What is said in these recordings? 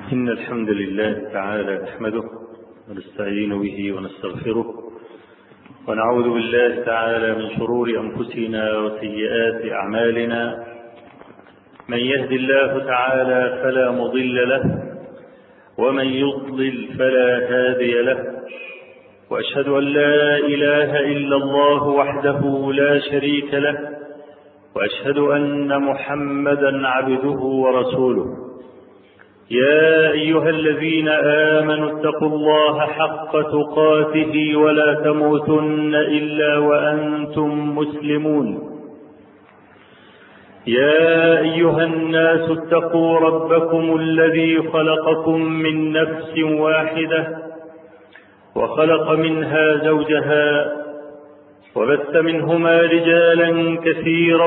إن الحمد لله تعالى نحمده ونستعين به ونستغفره ونعوذ بالله تعالى من شرور أنفسنا وسيئات أعمالنا من يهد الله تعالى فلا مضل له ومن يضلل فلا هادي له وأشهد أن لا إله إلا الله وحده لا شريك له وأشهد أن محمدا عبده ورسوله يا أيها الذين آمنوا اتقوا الله حق تقاته ولا تموتن إلا وأنتم مسلمون يا أيها الناس اتقوا ربكم الذي خلقكم من نفس واحدة وخلق منها زوجها وبث منهما رجالا كثيرا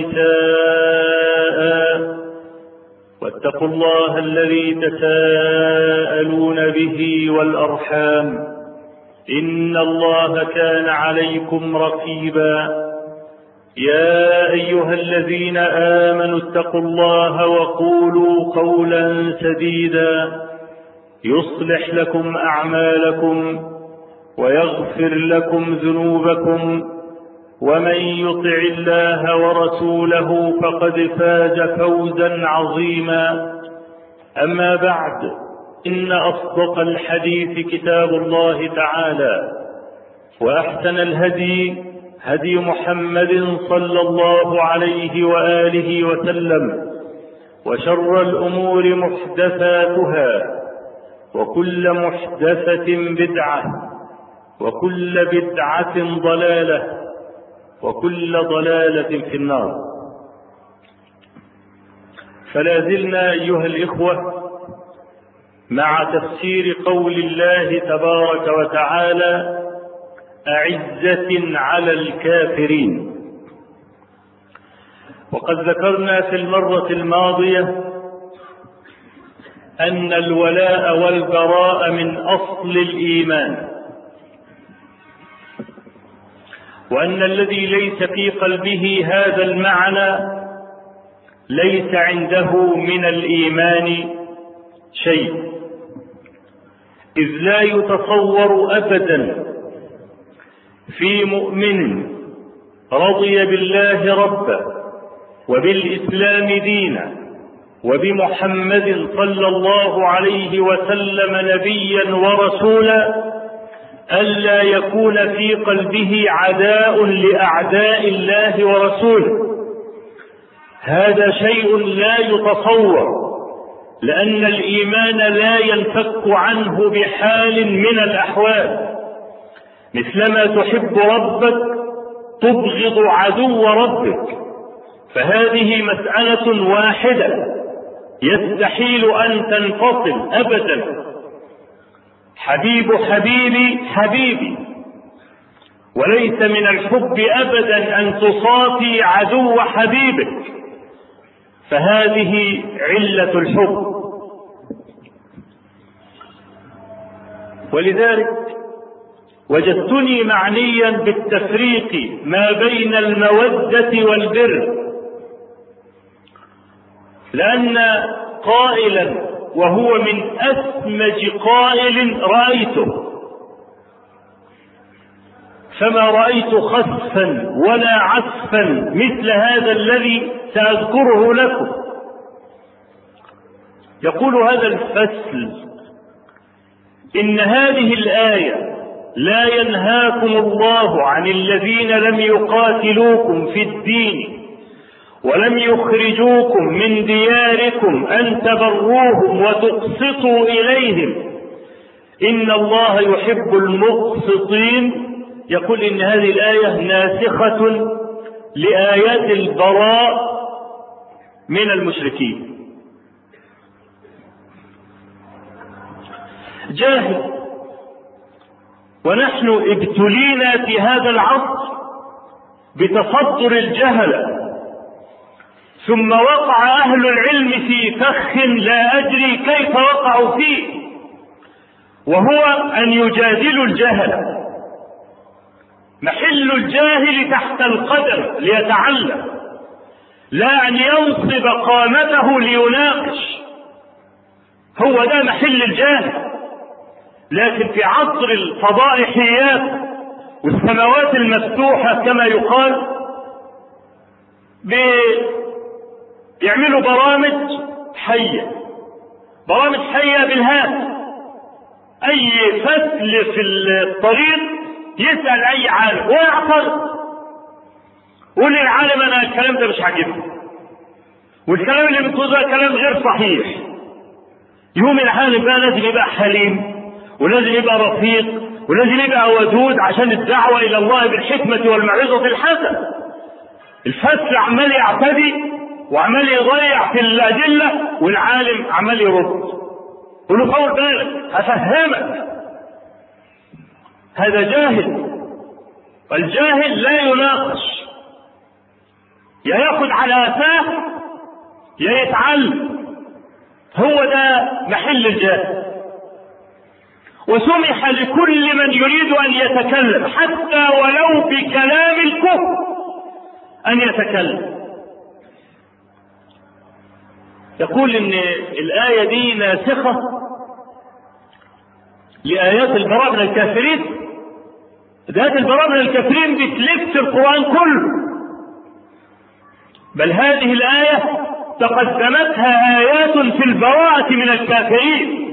ونساء واتقوا الله الذي تساءلون به والأرحام إن الله كان عليكم رقيبا يا أيها الذين آمنوا اتقوا الله وقولوا قولا سديدا يصلح لكم أعمالكم ويغفر لكم ذنوبكم ومن يطع الله ورسوله فقد فاز فوزا عظيما أما بعد إن أصدق الحديث كتاب الله تعالى وأحسن الهدي هدي محمد صلى الله عليه وآله وسلم وشر الأمور محدثاتها وكل محدثة بدعة وكل بدعة ضلالة وكل ضلالة في النار فلا زلنا أيها الإخوة مع تفسير قول الله تبارك وتعالى أعزة على الكافرين وقد ذكرنا في المرة الماضية أن الولاء والبراء من أصل الإيمان وأن الذي ليس في قلبه هذا المعنى ليس عنده من الإيمان شيء إذ لا يتصور أبدا في مؤمن رضي بالله ربا وبالإسلام دينا وبمحمد صلى الله عليه وسلم نبيا ورسولا ألا يكون في قلبه عداء لأعداء الله ورسوله هذا شيء لا يتصور لأن الإيمان لا ينفك عنه بحال من الأحوال مثلما تحب ربك تبغض عدو ربك فهذه مسألة واحدة يستحيل أن تنفصل أبدا حبيب حبيبي حبيبي وليس من الحب أبدا أن تصافي عدو حبيبك فهذه علة الحب ولذلك وجدتني معنيا بالتفريق ما بين المودة والبر لأن قائلا وهو من أسمج قائل رأيته فما رأيت خسفا ولا عسفا مثل هذا الذي سأذكره لكم يقول هذا الفصل إن هذه الآية لا ينهاكم الله عن الذين لم يقاتلوكم في الدين ولم يخرجوكم من دياركم أن تبروهم وتقسطوا إليهم إن الله يحب المقسطين يقول إن هذه الآية ناسخة لآيات البراء من المشركين جاهل ونحن ابتلينا في هذا العصر بتصدر الجهله ثم وقع أهل العلم في فخ لا أدري كيف وقعوا فيه وهو أن يجادلوا الجهل محل الجاهل تحت القدم ليتعلم لا أن ينصب قامته ليناقش هو ده محل الجاهل لكن في عصر الفضائحيات والسماوات المفتوحة كما يقال بيعملوا برامج حية برامج حية بالهاتف أي فصل في الطريق يسأل أي عالم ويعترض قول للعالم أنا الكلام ده مش عاجبني والكلام اللي بتقوله ده كلام غير صحيح يوم العالم بقى لازم يبقى حليم ولازم يبقى رفيق ولازم يبقى ودود عشان الدعوة إلى الله بالحكمة والموعظة الحسنة الفصل عمال يعتدي وعمال يضيع في الأدلة والعالم عمال يرد قول له طول بالك هفهمك هذا جاهل والجاهل لا يناقش يا ياخد على قفاه يا يتعلم هو ده محل الجاهل وسمح لكل من يريد ان يتكلم حتى ولو بكلام الكفر ان يتكلم يقول ان الايه دي ناسخه لايات البراء من الكافرين ايات البراء من الكافرين بتلف القران كله بل هذه الايه تقدمتها ايات في البراءه من الكافرين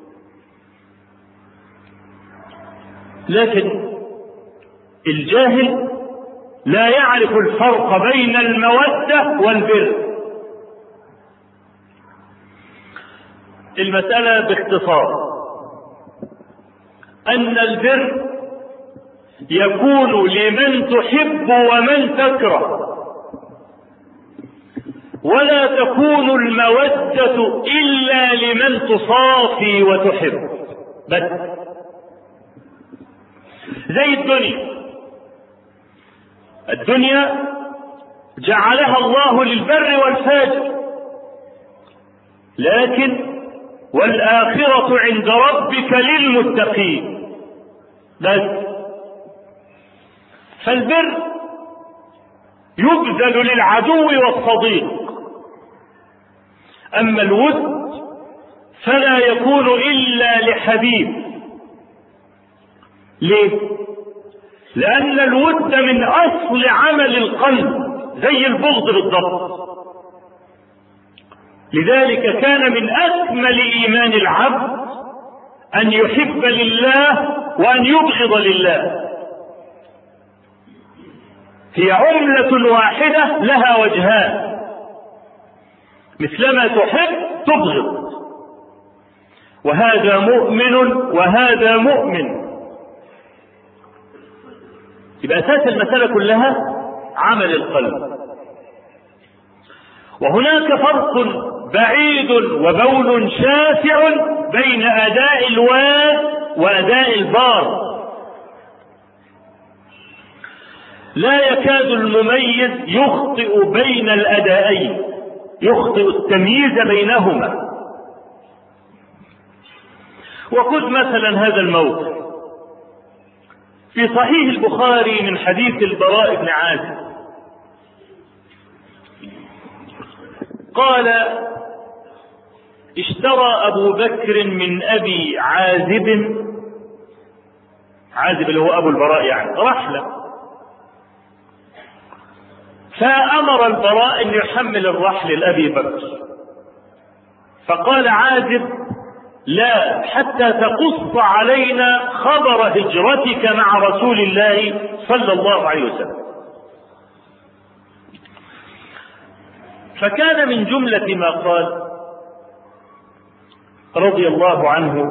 لكن الجاهل لا يعرف الفرق بين الموده والبر المسألة باختصار أن البر يكون لمن تحب ومن تكره ولا تكون المودة إلا لمن تصافي وتحب بس زي الدنيا الدنيا جعلها الله للبر والفاجر لكن والآخرة عند ربك للمتقين بس فالبر يبذل للعدو والصديق أما الود فلا يكون إلا لحبيب ليه؟ لأن الود من أصل عمل القلب زي البغض بالضبط لذلك كان من اكمل ايمان العبد ان يحب لله وان يبغض لله هي عملة واحدة لها وجهان مثلما تحب تبغض وهذا مؤمن وهذا مؤمن يبقى اساس المسألة كلها عمل القلب وهناك فرق بعيد وبول شاسع بين اداء الواد واداء البار لا يكاد المميز يخطئ بين الادائين يخطئ التمييز بينهما وخذ مثلا هذا الموقف في صحيح البخاري من حديث البراء بن عازب قال اشترى ابو بكر من ابي عازب عازب اللي هو ابو البراء يعني رحله فامر البراء ان يحمل الرحل لابي بكر فقال عازب لا حتى تقص علينا خبر هجرتك مع رسول الله صلى الله عليه وسلم فكان من جمله ما قال رضي الله عنه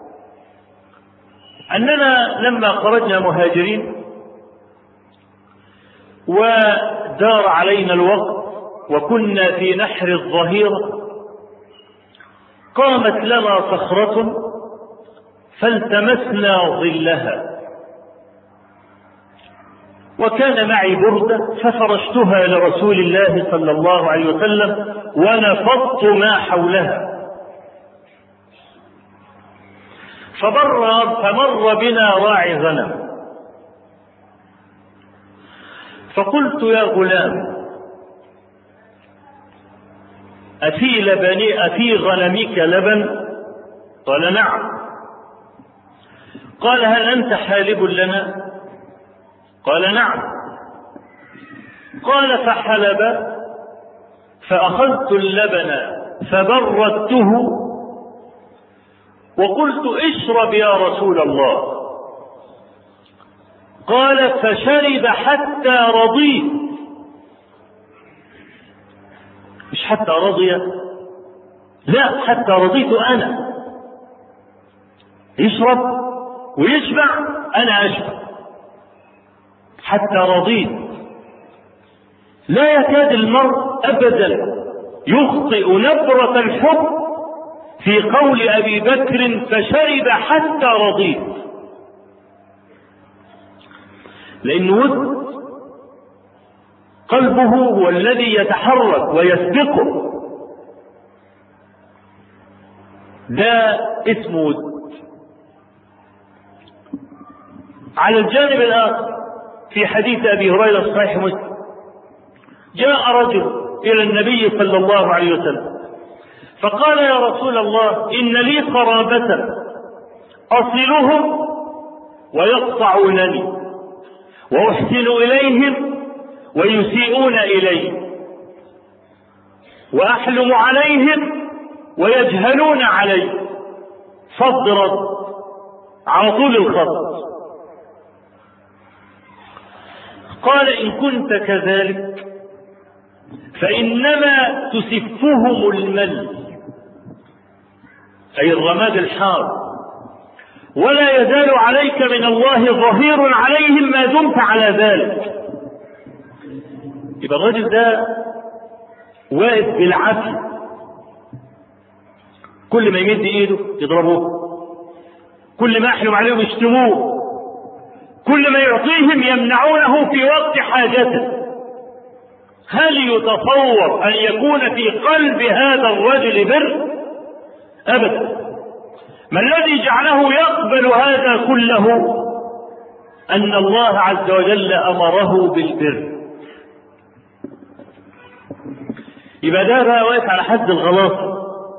اننا لما خرجنا مهاجرين ودار علينا الوقت وكنا في نحر الظهيره قامت لنا صخره فالتمسنا ظلها وكان معي بردة ففرشتها لرسول الله صلى الله عليه وسلم ونفضت ما حولها فمر فمر بنا راعي غنم فقلت يا غلام أفي لبني أفي غنمك لبن قال نعم قال هل أنت حالب لنا قال نعم قال فحلب فأخذت اللبن فبردته وقلت اشرب يا رسول الله قال فشرب حتى رضيت مش حتى رضي لا حتى رضيت انا يشرب ويشبع انا اشبع حتى رضيت لا يكاد المرء ابدا يخطئ نبرة الحب في قول ابي بكر فشرب حتى رضيت لان ود قلبه هو الذي يتحرك ويسبقه ده اسمه ود على الجانب الاخر في حديث ابي هريره صحيح مسلم جاء رجل الى النبي صلى الله عليه وسلم فقال يا رسول الله ان لي قرابه اصلهم ويقطعونني واحسن اليهم ويسيئون الي واحلم عليهم ويجهلون علي صد رد على طول الخط قال ان كنت كذلك فانما تسفهم المل اي الرماد الحار ولا يزال عليك من الله ظهير عليهم ما دمت على ذلك يبقى الرجل ده واقف بالعافيه كل ما يمد ايده يضربوه كل ما يحلم عليهم يشتموه كل ما يعطيهم يمنعونه في وقت حاجته هل يتصور ان يكون في قلب هذا الرجل بر ابدا ما الذي جعله يقبل هذا كله ان الله عز وجل امره بالبر يبقى ده بقى واقف على حد الغلاط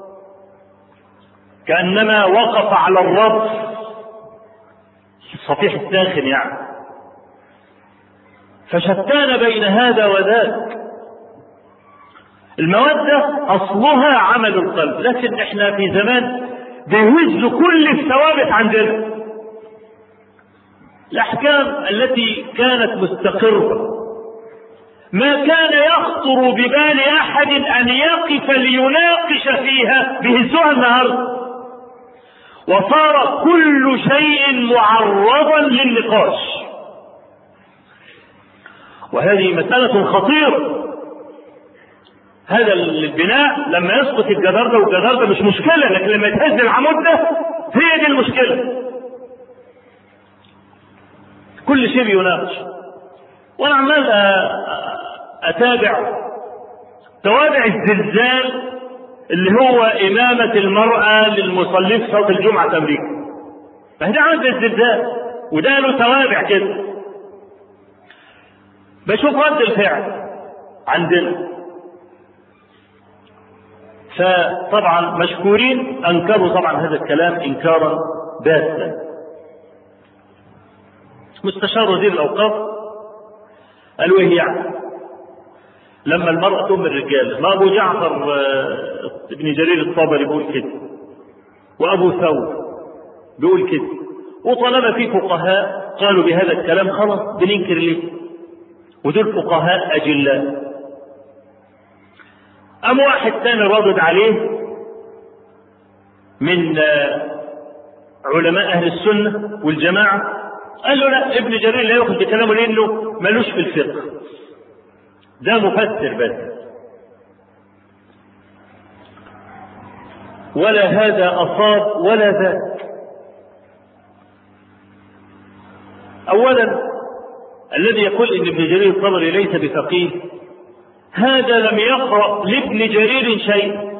كانما وقف على الرب الصفيح الساخن يعني فشتان بين هذا وذاك المودة أصلها عمل القلب لكن احنا في زمان بيهز كل الثوابت عندنا الأحكام التي كانت مستقرة ما كان يخطر ببال أحد أن يقف ليناقش فيها بهزوها النهارده وصار كل شيء معرضا للنقاش وهذه مسألة خطيرة هذا البناء لما يسقط الجدار ده والجدار ده مش مشكلة لكن لما يتهز العمود ده هي دي المشكلة كل شيء بيناقش وانا عمال اتابع توابع الزلزال اللي هو إمامة المرأة للمصلين في صلاة الجمعة في أمريكا. ما ده عامل زي الزلزال وده له توابع كده. بشوف رد الفعل عندنا. فطبعا مشكورين أنكروا طبعا هذا الكلام إنكارا باتا. مستشار وزير الأوقاف قالوا إيه يعني؟ لما المرأة تم الرجال ما أبو جعفر ابن جرير الطبري بيقول كده وأبو ثور بيقول كده وطالما في فقهاء قالوا بهذا الكلام خلاص بننكر ليه ودول فقهاء أجلاء أم واحد تاني رادد عليه من علماء أهل السنة والجماعة قال له لا ابن جرير لا ياخذ بكلامه لأنه ملوش في الفقه ده مفسر بس ولا هذا أصاب ولا ذاك أولا الذي يقول إن ابن جرير الطبري ليس بفقيه هذا لم يقرأ لابن جرير شيء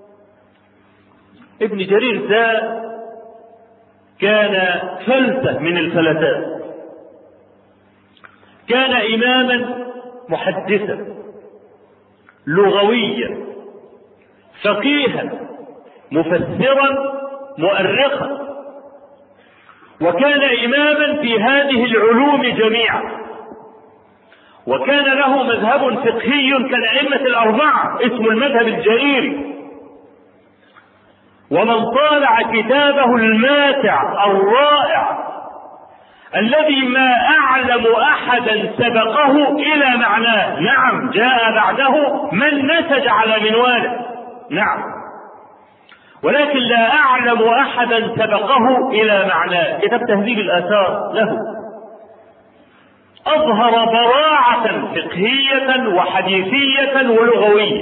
ابن جرير ده كان فلتة من الفلتات كان إماما محدثا لغويا فقيها مفسرا مؤرخا وكان إماما في هذه العلوم جميعا وكان له مذهب فقهي كالأئمة الأربعة اسم المذهب الجريري ومن طالع كتابه الماتع الرائع الذي ما أعلم أحدا سبقه إلى معناه نعم جاء بعده من نسج على منواله نعم ولكن لا أعلم أحدا سبقه إلى معناه كتاب تهذيب الآثار له أظهر براعة فقهية وحديثية ولغوية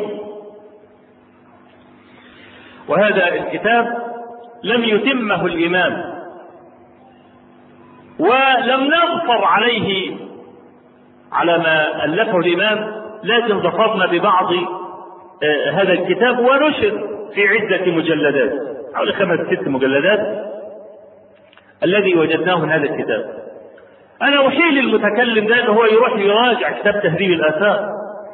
وهذا الكتاب لم يتمه الإمام ولم نظفر عليه على ما ألفه الإمام لكن ظفرنا ببعض هذا الكتاب ونشر في عدة مجلدات حوالي خمس ست مجلدات الذي وجدناه من هذا الكتاب أنا أحيل المتكلم ده أنه هو يروح يراجع كتاب تهذيب الآثار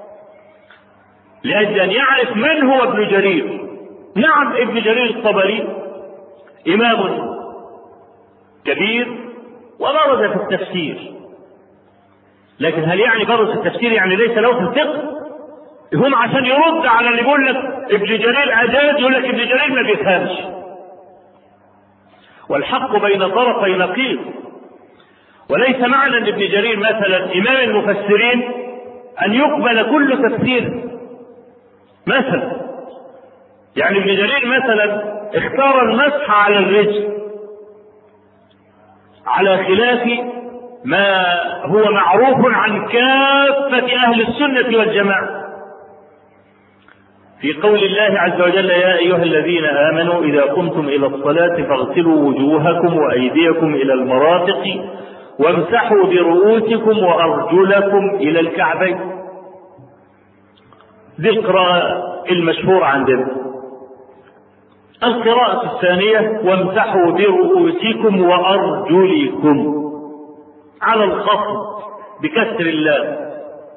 لأجل أن يعرف من هو ابن جرير نعم ابن جرير الطبري إمام كبير وبرز في التفسير لكن هل يعني برز في التفسير يعني ليس له في الفقه هم عشان يرد على اللي بيقول لك ابن جرير اجاز يقول لك ابن جرير ما بيفهمش والحق بين طرفي نقيض وليس معنى ان ابن جرير مثلا امام المفسرين ان يقبل كل تفسير مثلا يعني ابن جرير مثلا اختار المسح على الرجل على خلاف ما هو معروف عن كافة أهل السنة والجماعة في قول الله عز وجل يا أيها الذين آمنوا إذا قمتم إلى الصلاة فاغسلوا وجوهكم وأيديكم إلى المرافق وامسحوا برؤوسكم وأرجلكم إلى الكعبين دي القراءة المشهورة عندنا القراءة الثانية وامسحوا برؤوسكم وأرجلكم على الخفض بكسر الله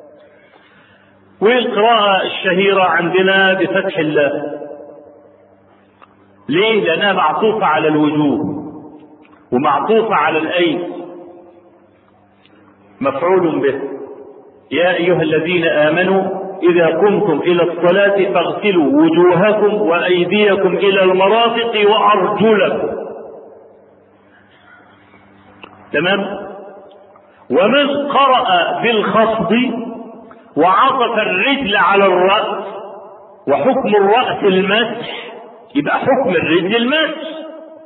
والقراءة الشهيرة عندنا بفتح الله ليه؟ لأنها معطوفة على الوجوه ومعطوفة على الأيد مفعول به يا أيها الذين آمنوا إذا قمتم إلى الصلاة فاغسلوا وجوهكم وأيديكم إلى المرافق وأرجلكم تمام ومن قرأ بالخفض وعطف الرجل على الرأس وحكم الرأس المسح يبقى حكم الرجل المسح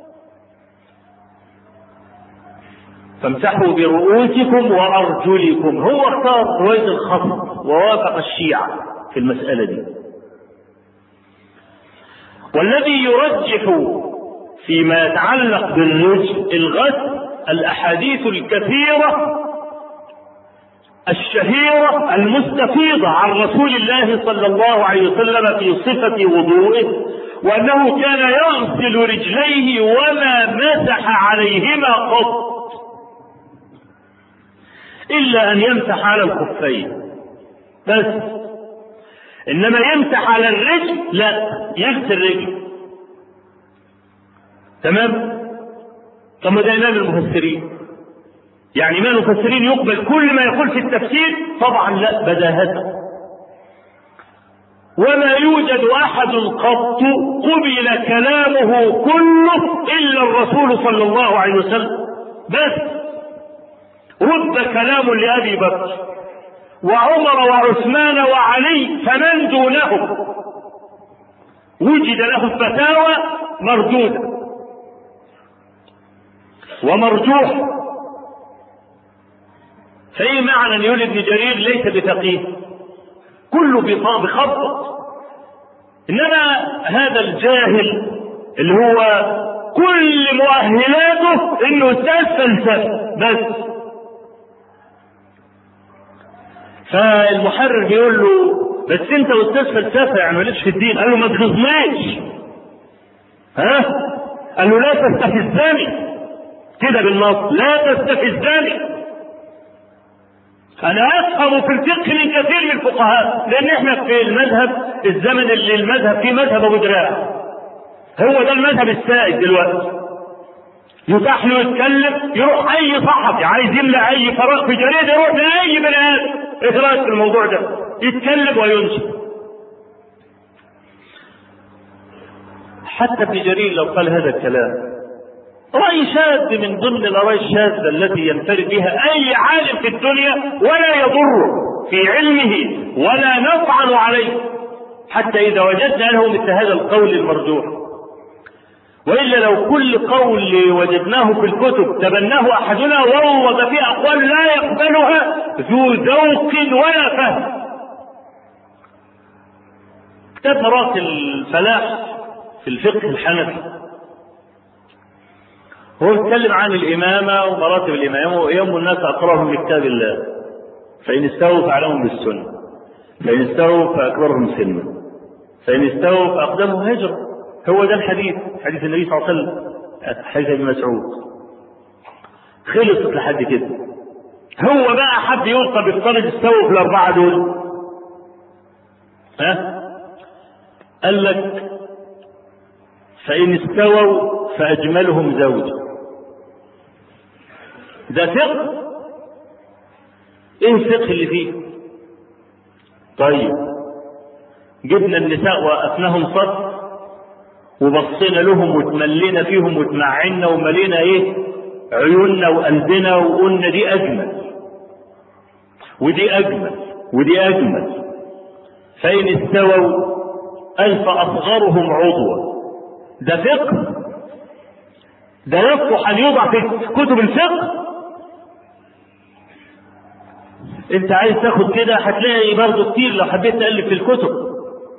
فامسحوا برؤوسكم وارجلكم هو اختار روايه الخفض ووافق الشيعه في المساله دي والذي يرجح فيما يتعلق بالرجل الغسل الاحاديث الكثيره الشهيره المستفيضه عن رسول الله صلى الله عليه وسلم في صفه وضوئه وانه كان يغسل رجليه وما مسح عليهما قط إلا أن يمسح على الخفين بس إنما يمسح على الرجل لا يغسل رجل تمام طب ما ده إمام المفسرين يعني إمام المفسرين يقبل كل ما يقول في التفسير طبعا لا بداهة وما يوجد أحد قط قبل كلامه كله إلا الرسول صلى الله عليه وسلم بس رد كلام لأبي بكر وعمر وعثمان وعلي فمن دونهم وجد له الفتاوى مردودة ومرجوح فايه معنى ان يقول ابن جرير ليس بفقيه كله بخبط انما هذا الجاهل اللي هو كل مؤهلاته انه استاذ فلسفه بس فالمحرر بيقول له بس انت استاذ فلسفه يعني مالكش في الدين قال له ما تغزنيش ها قال له لا تستفزني كده بالنص لا تستفزني انا افهم في الفقه من كثير من الفقهاء لان احنا في المذهب الزمن اللي المذهب فيه مذهب ابو دراع هو ده المذهب السائد دلوقتي يتاح له يتكلم يروح اي صحفي عايز يملى اي فراغ في جريده يروح لاي بني ادم ايه رايك في الموضوع ده يتكلم وينشر حتى ابن جرير لو قال هذا الكلام رأي شاذ من ضمن الآراء الشاذة التي ينفرد بها أي عالم في الدنيا ولا يضر في علمه ولا نطعن عليه حتى إذا وجدنا له مثل هذا القول المرجوح وإلا لو كل قول وجدناه في الكتب تبناه أحدنا وروض في أقوال لا يقبلها ذو ذوق ولا فهم كتاب مراس الفلاح في الفقه الحنفي هو يتكلم عن الإمامة ومراتب الإمامة ويوم الناس أقرأهم لكتاب الله فإن استووا فأعلمهم بالسنة فإن استووا فأكبرهم سنا فإن استووا فأقدمهم هجرة هو ده الحديث حديث النبي صلى الله عليه وسلم حديث ابن مسعود خلصت لحد كده هو بقى حد يلقى بفترض استووا في الأربعة دول ها قال لك فإن استووا فأجملهم زوجا ده فقه ايه الفقه اللي فيه طيب جبنا النساء وقفناهم صف وبصينا لهم وتملينا فيهم وتمعنا وملينا ايه عيوننا وقلبنا وقلنا دي اجمل ودي اجمل ودي اجمل فان استووا الف اصغرهم عضوا ده فقه ده يصلح ان يوضع في كتب الفقه انت عايز تاخد كده هتلاقي برضه كتير لو حبيت تالف في الكتب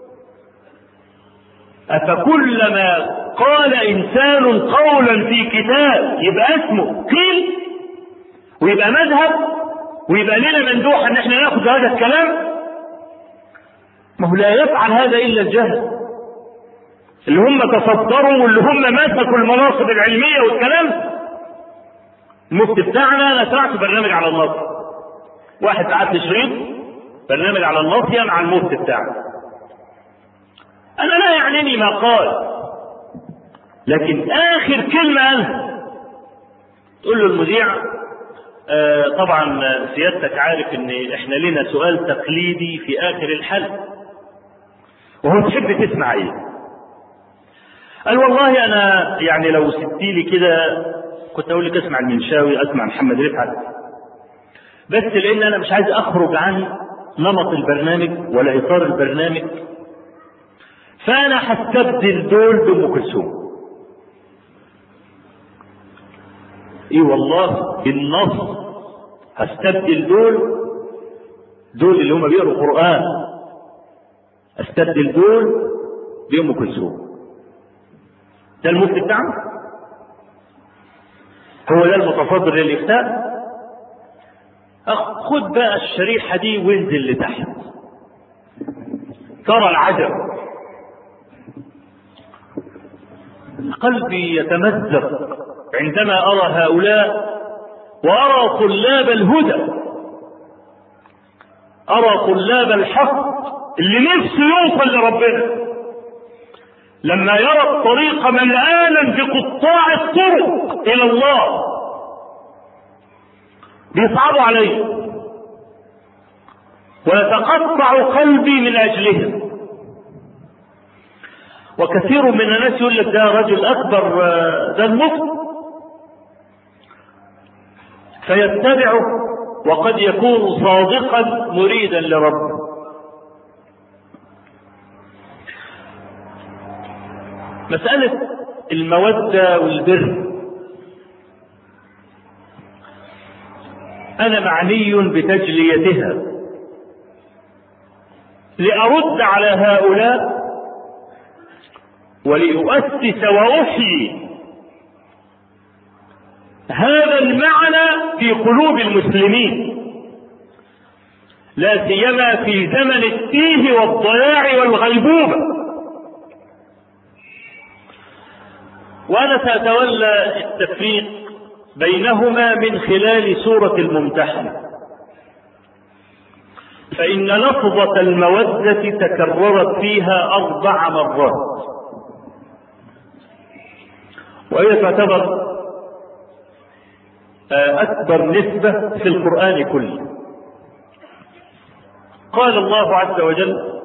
افكلما قال انسان قولا في كتاب يبقى اسمه قيل ويبقى مذهب ويبقى لنا مندوح ان احنا ناخذ هذا الكلام ما هو لا يفعل هذا الا الجهل اللي هم تصدروا واللي هم مسكوا المناصب العلميه والكلام المفتي بتاعنا انا سمعت برنامج على النص واحد بعت لي شريط برنامج على الناصيه مع المفتي بتاعنا انا لا يعنيني ما قال لكن اخر كلمه قالها تقول له المذيع آه طبعا سيادتك عارف ان احنا لنا سؤال تقليدي في اخر الحلقه وهو تحب تسمع ايه قال والله انا يعني لو سبتي لي كده كنت اقول لك اسمع المنشاوي اسمع محمد رفعت بس لان انا مش عايز اخرج عن نمط البرنامج ولا اطار البرنامج فانا هستبدل دول بام كلثوم اي والله بالنص هستبدل دول دول اللي هم بيقروا قران استبدل دول بام كلثوم ده المفتي بتاعنا هو ده المتصدر للافتاء خد بقى الشريحه دي وانزل لتحت ترى العجب قلبي يتمزق عندما ارى هؤلاء وارى طلاب الهدى ارى طلاب الحق اللي نفسه يوصل لربنا لما يرى الطريق ملآنا بقطاع الطرق إلى الله بيصعبوا عليه ويتقطع قلبي من أجلهم وكثير من الناس يقول لك ده رجل أكبر ده المفتي فيتبعه وقد يكون صادقا مريدا لربه مسألة المودة والبر أنا معني بتجليتها لأرد على هؤلاء ولأؤسس وأحيي هذا المعنى في قلوب المسلمين لا سيما في زمن التيه والضياع والغيبوبه وانا ساتولى التفريق بينهما من خلال سوره الممتحنه فان لفظه الموده تكررت فيها اربع مرات وهي تعتبر أكبر نسبة في القرآن كله قال الله عز وجل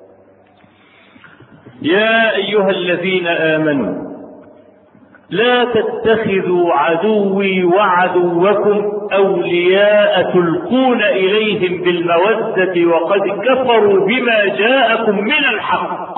يا أيها الذين آمنوا لا تتخذوا عدوي وعدوكم أولياء تلقون إليهم بالمودة وقد كفروا بما جاءكم من الحق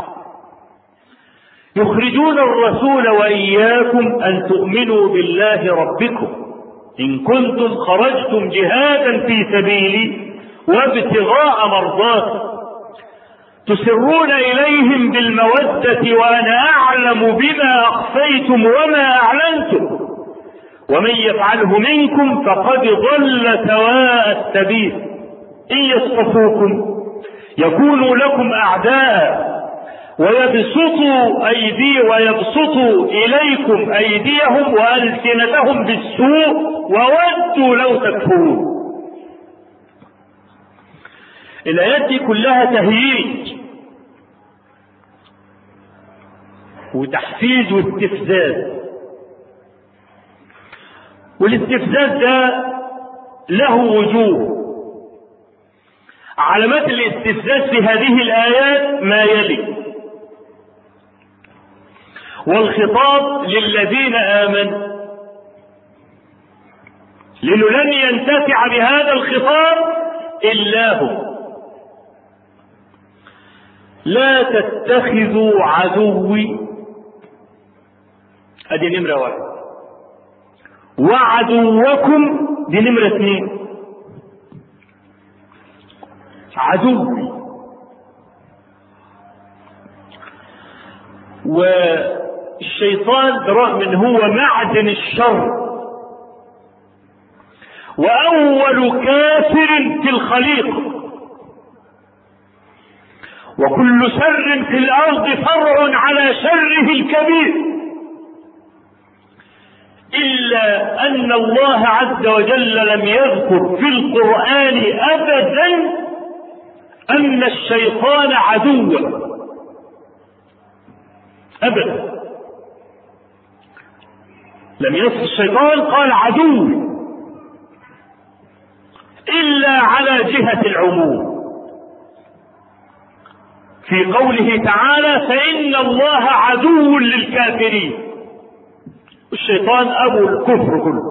يخرجون الرسول وإياكم أن تؤمنوا بالله ربكم إن كنتم خرجتم جهادا في سبيلي وابتغاء مرضاتي تسرون إليهم بالمودة وأنا أعلم بما أخفيتم وما أعلنتم ومن يفعله منكم فقد ضل سواء السبيل إن يصطفوكم يكونوا لكم أعداء ويبسطوا أيدي ويبسطوا إليكم أيديهم وألسنتهم بالسوء وودوا لو تكفرون الآيات دي كلها تهييج وتحفيز واستفزاز والاستفزاز ده له وجوه علامات الاستفزاز في هذه الآيات ما يلي والخطاب للذين آمنوا لأنه لن ينتفع بهذا الخطاب إلا هو لا تتخذوا عدوي ادي نمرة واحد وعدوكم دي نمرة اثنين عدوي والشيطان برغم ان هو معدن الشر واول كافر في الخليقه وكل شر في الارض فرع على شره الكبير الا ان الله عز وجل لم يذكر في القران ابدا ان الشيطان عدوا ابدا لم يصف الشيطان قال عدو الا على جهه العموم في قوله تعالى فإن الله عدو للكافرين الشيطان أبو الكفر كله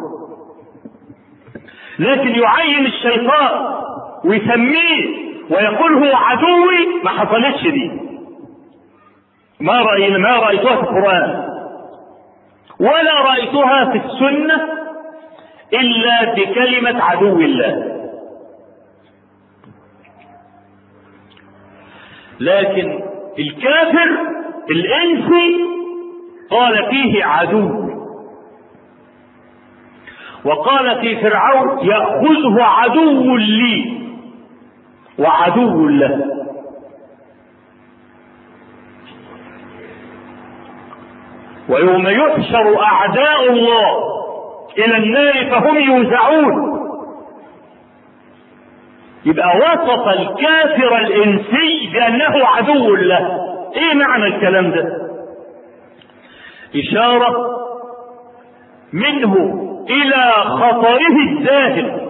لكن يعين الشيطان ويسميه ويقول هو عدوي ما حصلتش دي ما رأينا ما رأيتها في القرآن ولا رأيتها في السنة إلا بكلمة عدو الله لكن الكافر الانسي قال فيه عدو وقال في فرعون ياخذه عدو لي وعدو له ويوم يحشر اعداء الله الى النار فهم يوزعون يبقى وصف الكافر الانسي بانه عدو له ايه معنى الكلام ده اشاره منه الى خطره الزاهد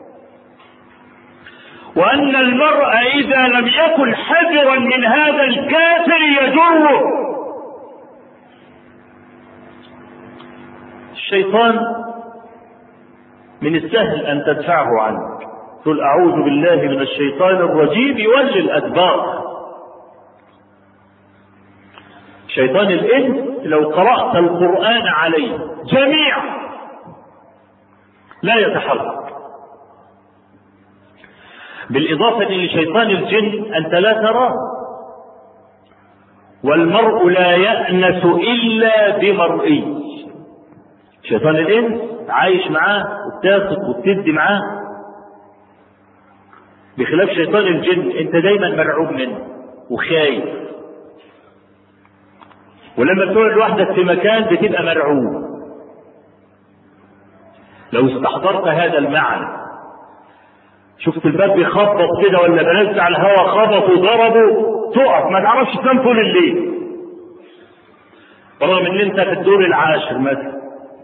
وان المرء اذا لم يكن حذرا من هذا الكافر يجره الشيطان من السهل ان تدفعه عنك قل أعوذ بالله من الشيطان الرجيم يولي الأدبار شيطان الإنس لو قرأت القرآن عليه جميعا لا يتحرك بالإضافة لشيطان الجن أنت لا تراه والمرء لا يأنس إلا بمرئي شيطان الإنس عايش معاه وتاخد وتدي معاه بخلاف شيطان الجن انت دايما مرعوب منه وخايف ولما بتقعد لوحدك في مكان بتبقى مرعوب لو استحضرت هذا المعنى شفت الباب بيخبط كده ولا بنزل على الهواء خبط وضربه تقف ما تعرفش تنام طول الليل رغم ان انت في الدور العاشر مثلا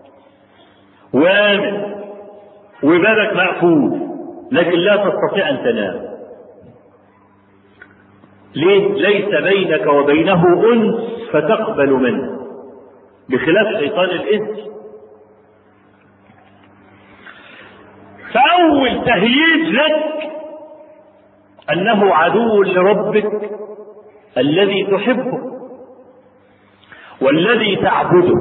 وامن وبابك مقفول لكن لا تستطيع ان تنام ليه ليس بينك وبينه انس فتقبل منه بخلاف شيطان الانس فاول تهييج لك انه عدو لربك الذي تحبه والذي تعبده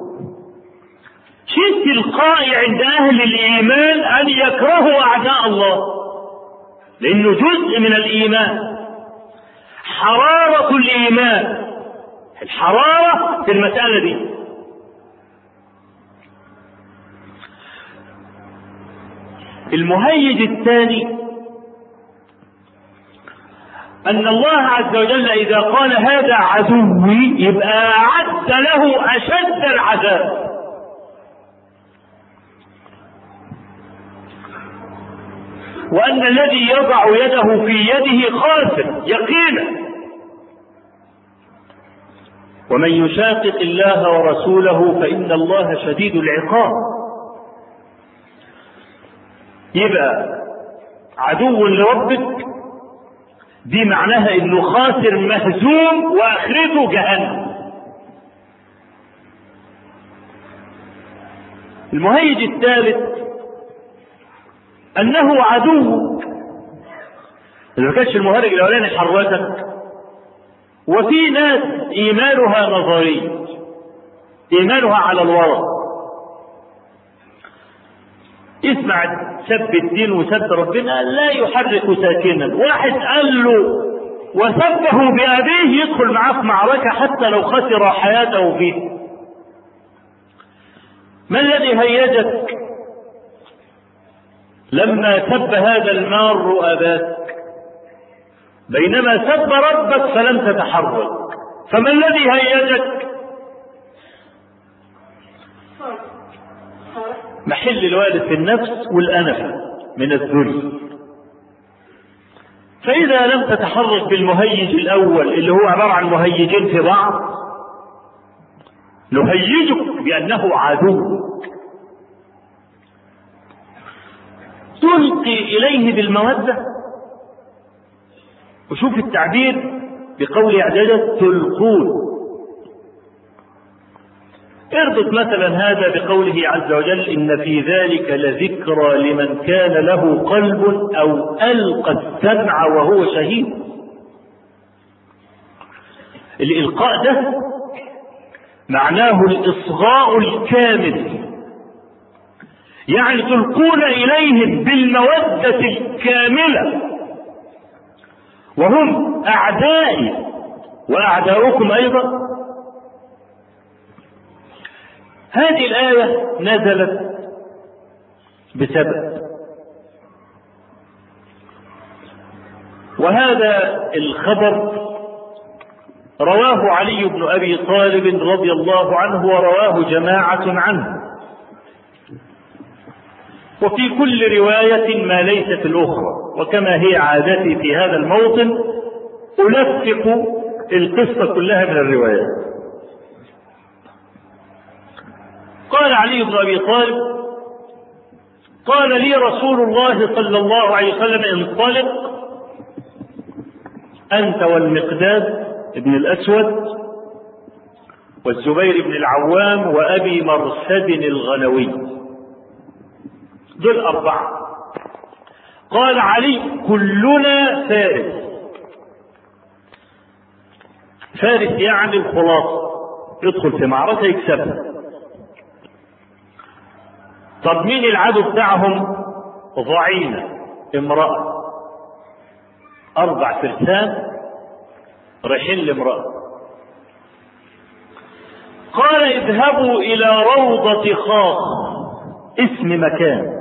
شيء تلقائي عند اهل الايمان ان يكرهوا اعداء الله لانه جزء من الايمان حرارة الايمان الحرارة في المسألة دي المهيج الثاني أن الله عز وجل إذا قال هذا عدوي يبقى أعد له أشد العذاب وأن الذي يضع يده في يده خاسر يقينا ومن يشاقق الله ورسوله فإن الله شديد العقاب يبقى عدو لربك دي معناها انه خاسر مهزوم واخرته جهنم المهيج الثالث انه عدو اذا ما كانش المهرج الاولاني حركك وفي ناس ايمانها نظري ايمانها على الورق يسمع سب الدين وسب ربنا لا يحرك ساكنا واحد قال له وسبه بأبيه يدخل معاه في معركة حتى لو خسر حياته فيه ما الذي هيجك لما سب هذا المار أباك بينما سب ربك فلم تتحرك فما الذي هيجك محل الوالد في النفس والأنفة من الذل فإذا لم تتحرك بالمهيج الأول اللي هو عبارة عن مهيجين في بعض نهيجك بأنه عدو تلقي إليه بالمودة وشوف التعبير بقول إعجاز تلقون اربط مثلا هذا بقوله عز وجل إن في ذلك لذكرى لمن كان له قلب أو ألقى السمع وهو شهيد الإلقاء ده معناه الإصغاء الكامل يعني تلقون إليهم بالمودة الكاملة وهم أعدائي وأعداؤكم أيضا هذه الآية نزلت بسبب وهذا الخبر رواه علي بن أبي طالب رضي الله عنه ورواه جماعة عنه وفي كل رواية ما ليس في الأخرى وكما هي عادتي في هذا الموطن ألفق القصة كلها من الروايات قال علي بن ابي طالب قال لي رسول الله صلى الله عليه وسلم انطلق انت والمقداد بن الاسود والزبير بن العوام وابي مرسد الغنوي دول اربعه قال علي كلنا فارس فارس يعني الخلاصه يدخل في معركه يكسبها طب مين العدو بتاعهم ضعينة امرأة أربع فرسان رايحين لامرأة قال اذهبوا إلى روضة خاخ اسم مكان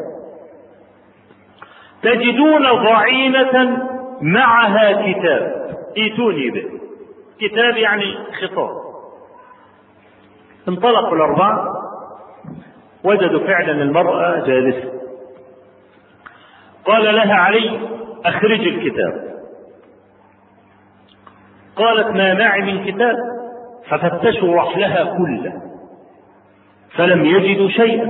تجدون ضعينة معها كتاب ائتوني به كتاب يعني خطاب انطلقوا الأربعة وجدوا فعلا المرأة جالسة قال لها علي أخرج الكتاب قالت ما معي من كتاب ففتشوا رحلها كله فلم يجدوا شيئا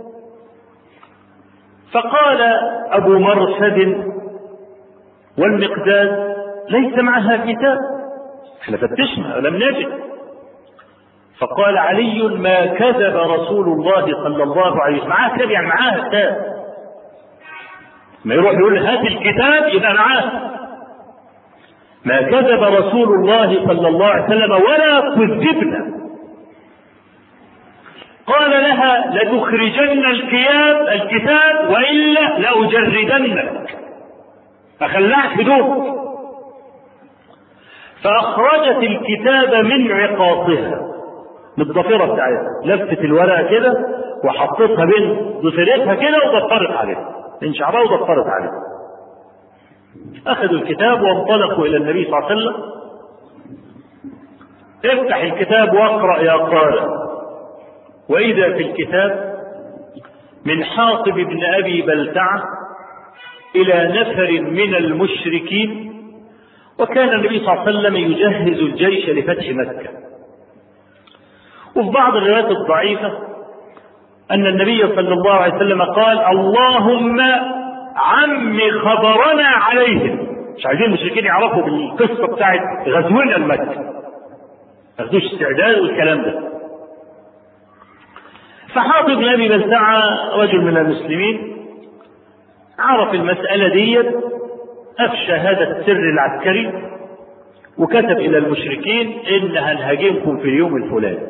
فقال أبو مرثد والمقداد ليس معها كتاب احنا فتشنا ولم نجد فقال علي ما كذب رسول الله صلى الله عليه وسلم معاه كتاب يعني معاه كتاب ما يروح يقول هات الكتاب يبقى معاه ما كذب رسول الله صلى الله عليه وسلم ولا كذبنا قال لها لتخرجن الكياب الكتاب والا لاجردنك اخلعك هدوء فاخرجت الكتاب من عقاصها من الضفيرة بتاعتها لفت الورقة كده وحطيتها بين ضفيرتها كده وضفرت عليها من شعرها وضفرت عليها أخذوا الكتاب وانطلقوا إلى النبي صلى الله عليه وسلم افتح الكتاب واقرأ يا قارئ وإذا في الكتاب من حاطب بن أبي بلتعة إلى نفر من المشركين وكان النبي صلى الله عليه وسلم يجهز الجيش لفتح مكة وفي بعض الروايات الضعيفة أن النبي صلى الله عليه وسلم قال اللهم عم خبرنا عليهم مش عايزين المشركين يعرفوا بالقصة بتاعت غزونا المكة ما ياخدوش استعداد والكلام ده فحاطب بن ابي بلتعه رجل من المسلمين عرف المسألة دي أفشى هذا السر العسكري وكتب إلى المشركين إن هنهاجمكم في اليوم الفلاني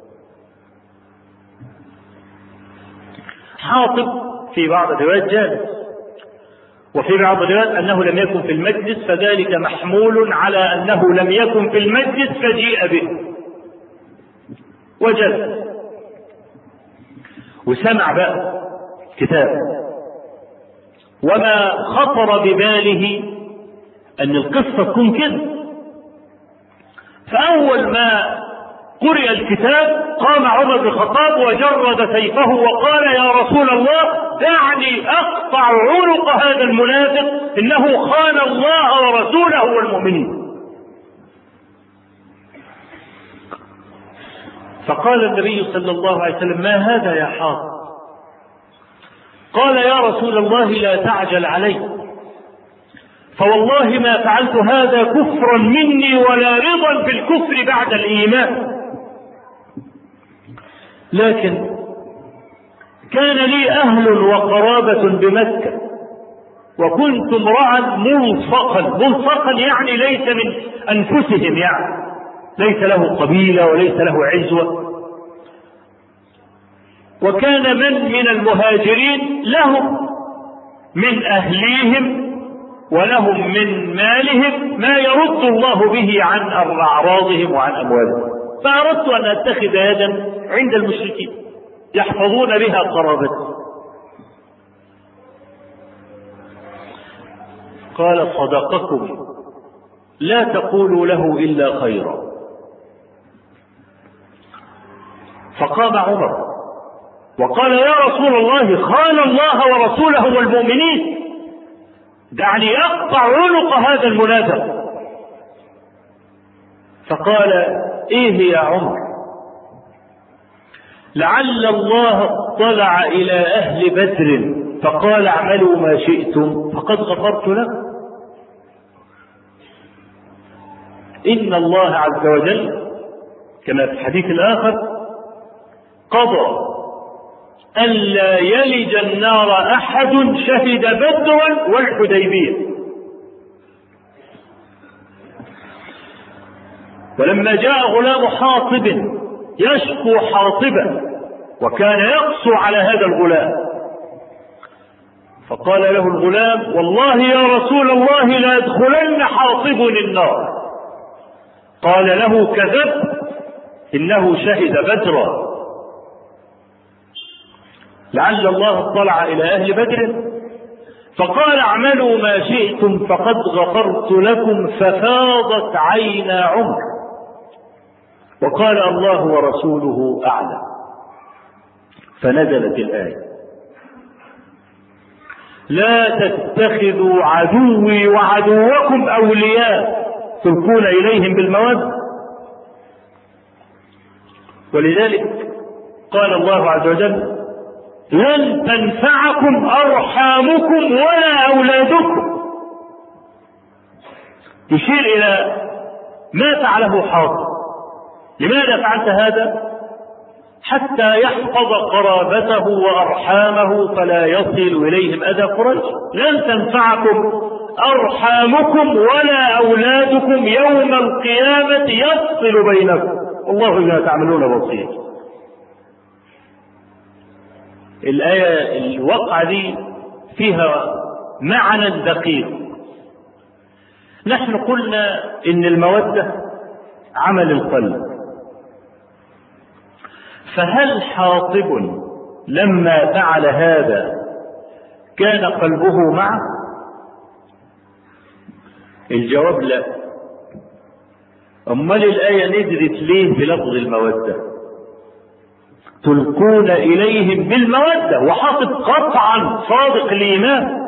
حاطب في بعض الروايات جالس وفي بعض الروايات أنه لم يكن في المجلس فذلك محمول على أنه لم يكن في المجلس فجيء به وجلس وسمع بقى كتاب وما خطر بباله أن القصة تكون كده فأول ما قرئ الكتاب قام عمر بن الخطاب وجرد سيفه وقال يا رسول الله دعني اقطع عنق هذا المنافق انه خان الله ورسوله والمؤمنين فقال النبي صلى الله عليه وسلم ما هذا يا حاط قال يا رسول الله لا تعجل علي فوالله ما فعلت هذا كفرا مني ولا رضا بالكفر بعد الايمان لكن كان لي أهل وقرابة بمكة وكنت امرأ ملصقا ملصقا يعني ليس من أنفسهم يعني ليس له قبيلة وليس له عزوة وكان من من المهاجرين لهم من أهليهم ولهم من مالهم ما يرد الله به عن أعراضهم وعن أموالهم فأردت أن أتخذ يدا عند المشركين يحفظون بها قرابتي قال صدقكم لا تقولوا له إلا خيرا فقام عمر وقال يا رسول الله خان الله ورسوله والمؤمنين دعني اقطع عنق هذا المنافق فقال ايه يا عمر لعل الله اطلع الى اهل بدر فقال اعملوا ما شئتم فقد غفرت لكم ان الله عز وجل كما في الحديث الاخر قضى الا يلج النار احد شهد بدرا والحديبيه ولما جاء غلام حاطب يشكو حاطبا وكان يقسو على هذا الغلام فقال له الغلام والله يا رسول الله لا يدخلن حاطب النار قال له كذب انه شهد بدرا لعل الله اطلع الى اهل بدر فقال اعملوا ما شئتم فقد غفرت لكم ففاضت عينا عمر وقال الله ورسوله اعلم فنزلت الايه لا تتخذوا عدوي وعدوكم اولياء تلقون اليهم بالموده ولذلك قال الله عز وجل لن تنفعكم أرحامكم ولا أولادكم يشير إلى ما فعله حاطب لماذا فعلت هذا حتى يحفظ قرابته وأرحامه فلا يصل إليهم أذى قريش لن تنفعكم أرحامكم ولا أولادكم يوم القيامة يفصل بينكم والله بما تعملون بصير الآية الوقعة دي فيها معنى دقيق نحن قلنا إن المودة عمل القلب فهل حاطب لما فعل هذا كان قلبه معه الجواب لا امال الايه نزلت ليه بلفظ الموده تلقون اليهم بالموده وحاطب قطعا صادق الايمان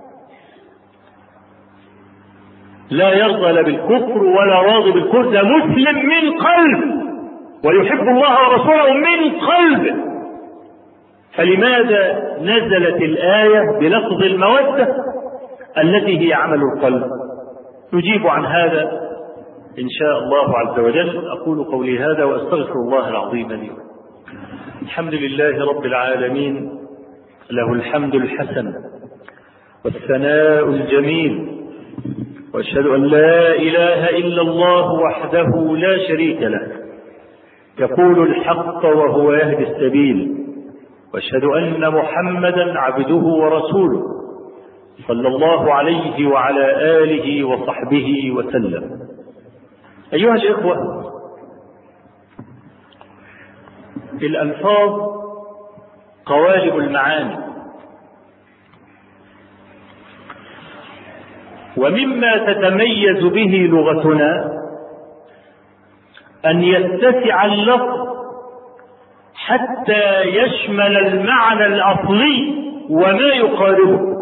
لا يرضى لا بالكفر ولا راضي بالكفر ده مسلم من قلب ويحب الله ورسوله من قلبه فلماذا نزلت الآية بلفظ المودة التي هي عمل القلب نجيب عن هذا إن شاء الله عز وجل أقول قولي هذا وأستغفر الله العظيم لي الحمد لله رب العالمين له الحمد الحسن والثناء الجميل واشهد ان لا اله الا الله وحده لا شريك له يقول الحق وهو يهدي السبيل واشهد ان محمدا عبده ورسوله صلى الله عليه وعلى اله وصحبه وسلم ايها الاخوه الالفاظ قوالب المعاني ومما تتميز به لغتنا أن يتسع اللفظ حتى يشمل المعنى الأصلي وما يقاربه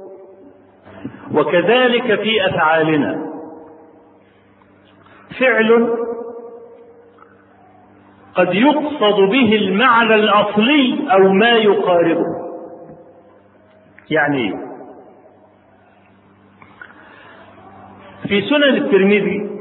وكذلك في أفعالنا فعل قد يقصد به المعنى الأصلي أو ما يقاربه يعني في سنن الترمذي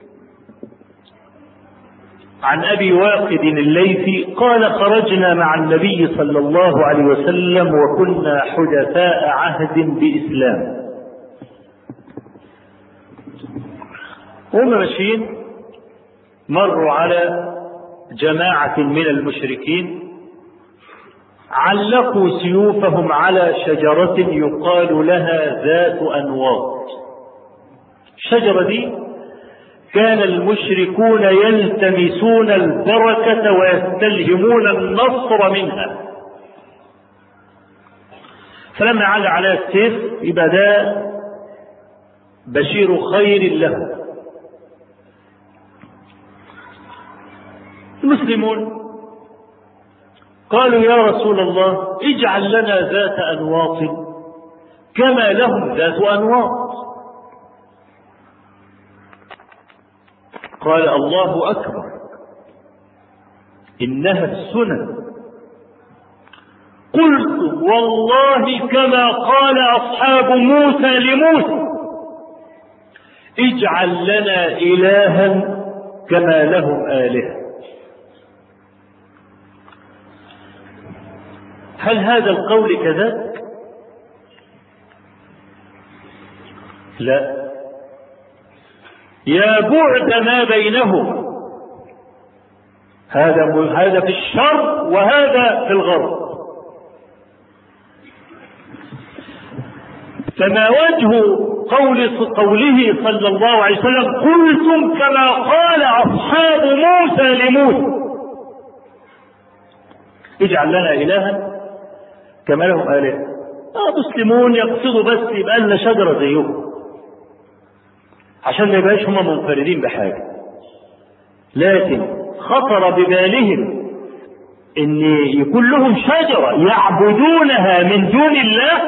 عن ابي واقد الليثي قال خرجنا مع النبي صلى الله عليه وسلم وكنا حدثاء عهد باسلام هم ماشيين مروا على جماعه من المشركين علقوا سيوفهم على شجره يقال لها ذات انواط الشجره دي كان المشركون يلتمسون البركة ويستلهمون النصر منها فلما على على السيف يبقى ده بشير خير له المسلمون قالوا يا رسول الله اجعل لنا ذات انواط كما لهم ذات انواط قال الله اكبر انها السنن قلت والله كما قال اصحاب موسى لموسى اجعل لنا الها كما لهم الهه هل هذا القول كذلك لا يا بعد ما بينهم هذا هذا في الشر وهذا في الغرب فما وجه قول قوله صلى الله عليه وسلم قلتم كما قال اصحاب موسى لموسى اجعل لنا الها كما لهم الهه آه مسلمون يقصدوا بس يبقى لنا شجره زيهم عشان ما يبقاش هم منفردين بحاجه لكن خطر ببالهم ان يكون لهم شجره يعبدونها من دون الله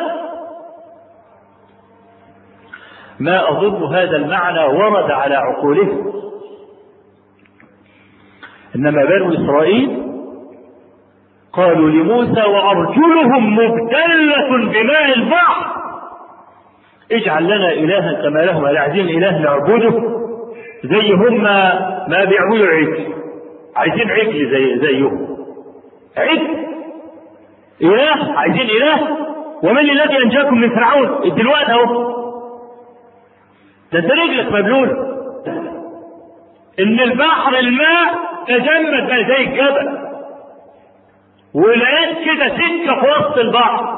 ما اظن هذا المعنى ورد على عقولهم إنما بنو إسرائيل قالوا لموسى وأرجلهم مبتلة بماء البحر اجعل لنا إلها كما لهم هل عايزين إله نعبده زي هم ما بيعبدوا العجل عايزين عجل زي زيهم عجل إله عايزين إله ومن الذي أنجاكم من فرعون دلوقتي أهو ده أنت رجلك مبلولة إن البحر الماء تجمد بقى زي الجبل ولقيت كده سكة في وسط البحر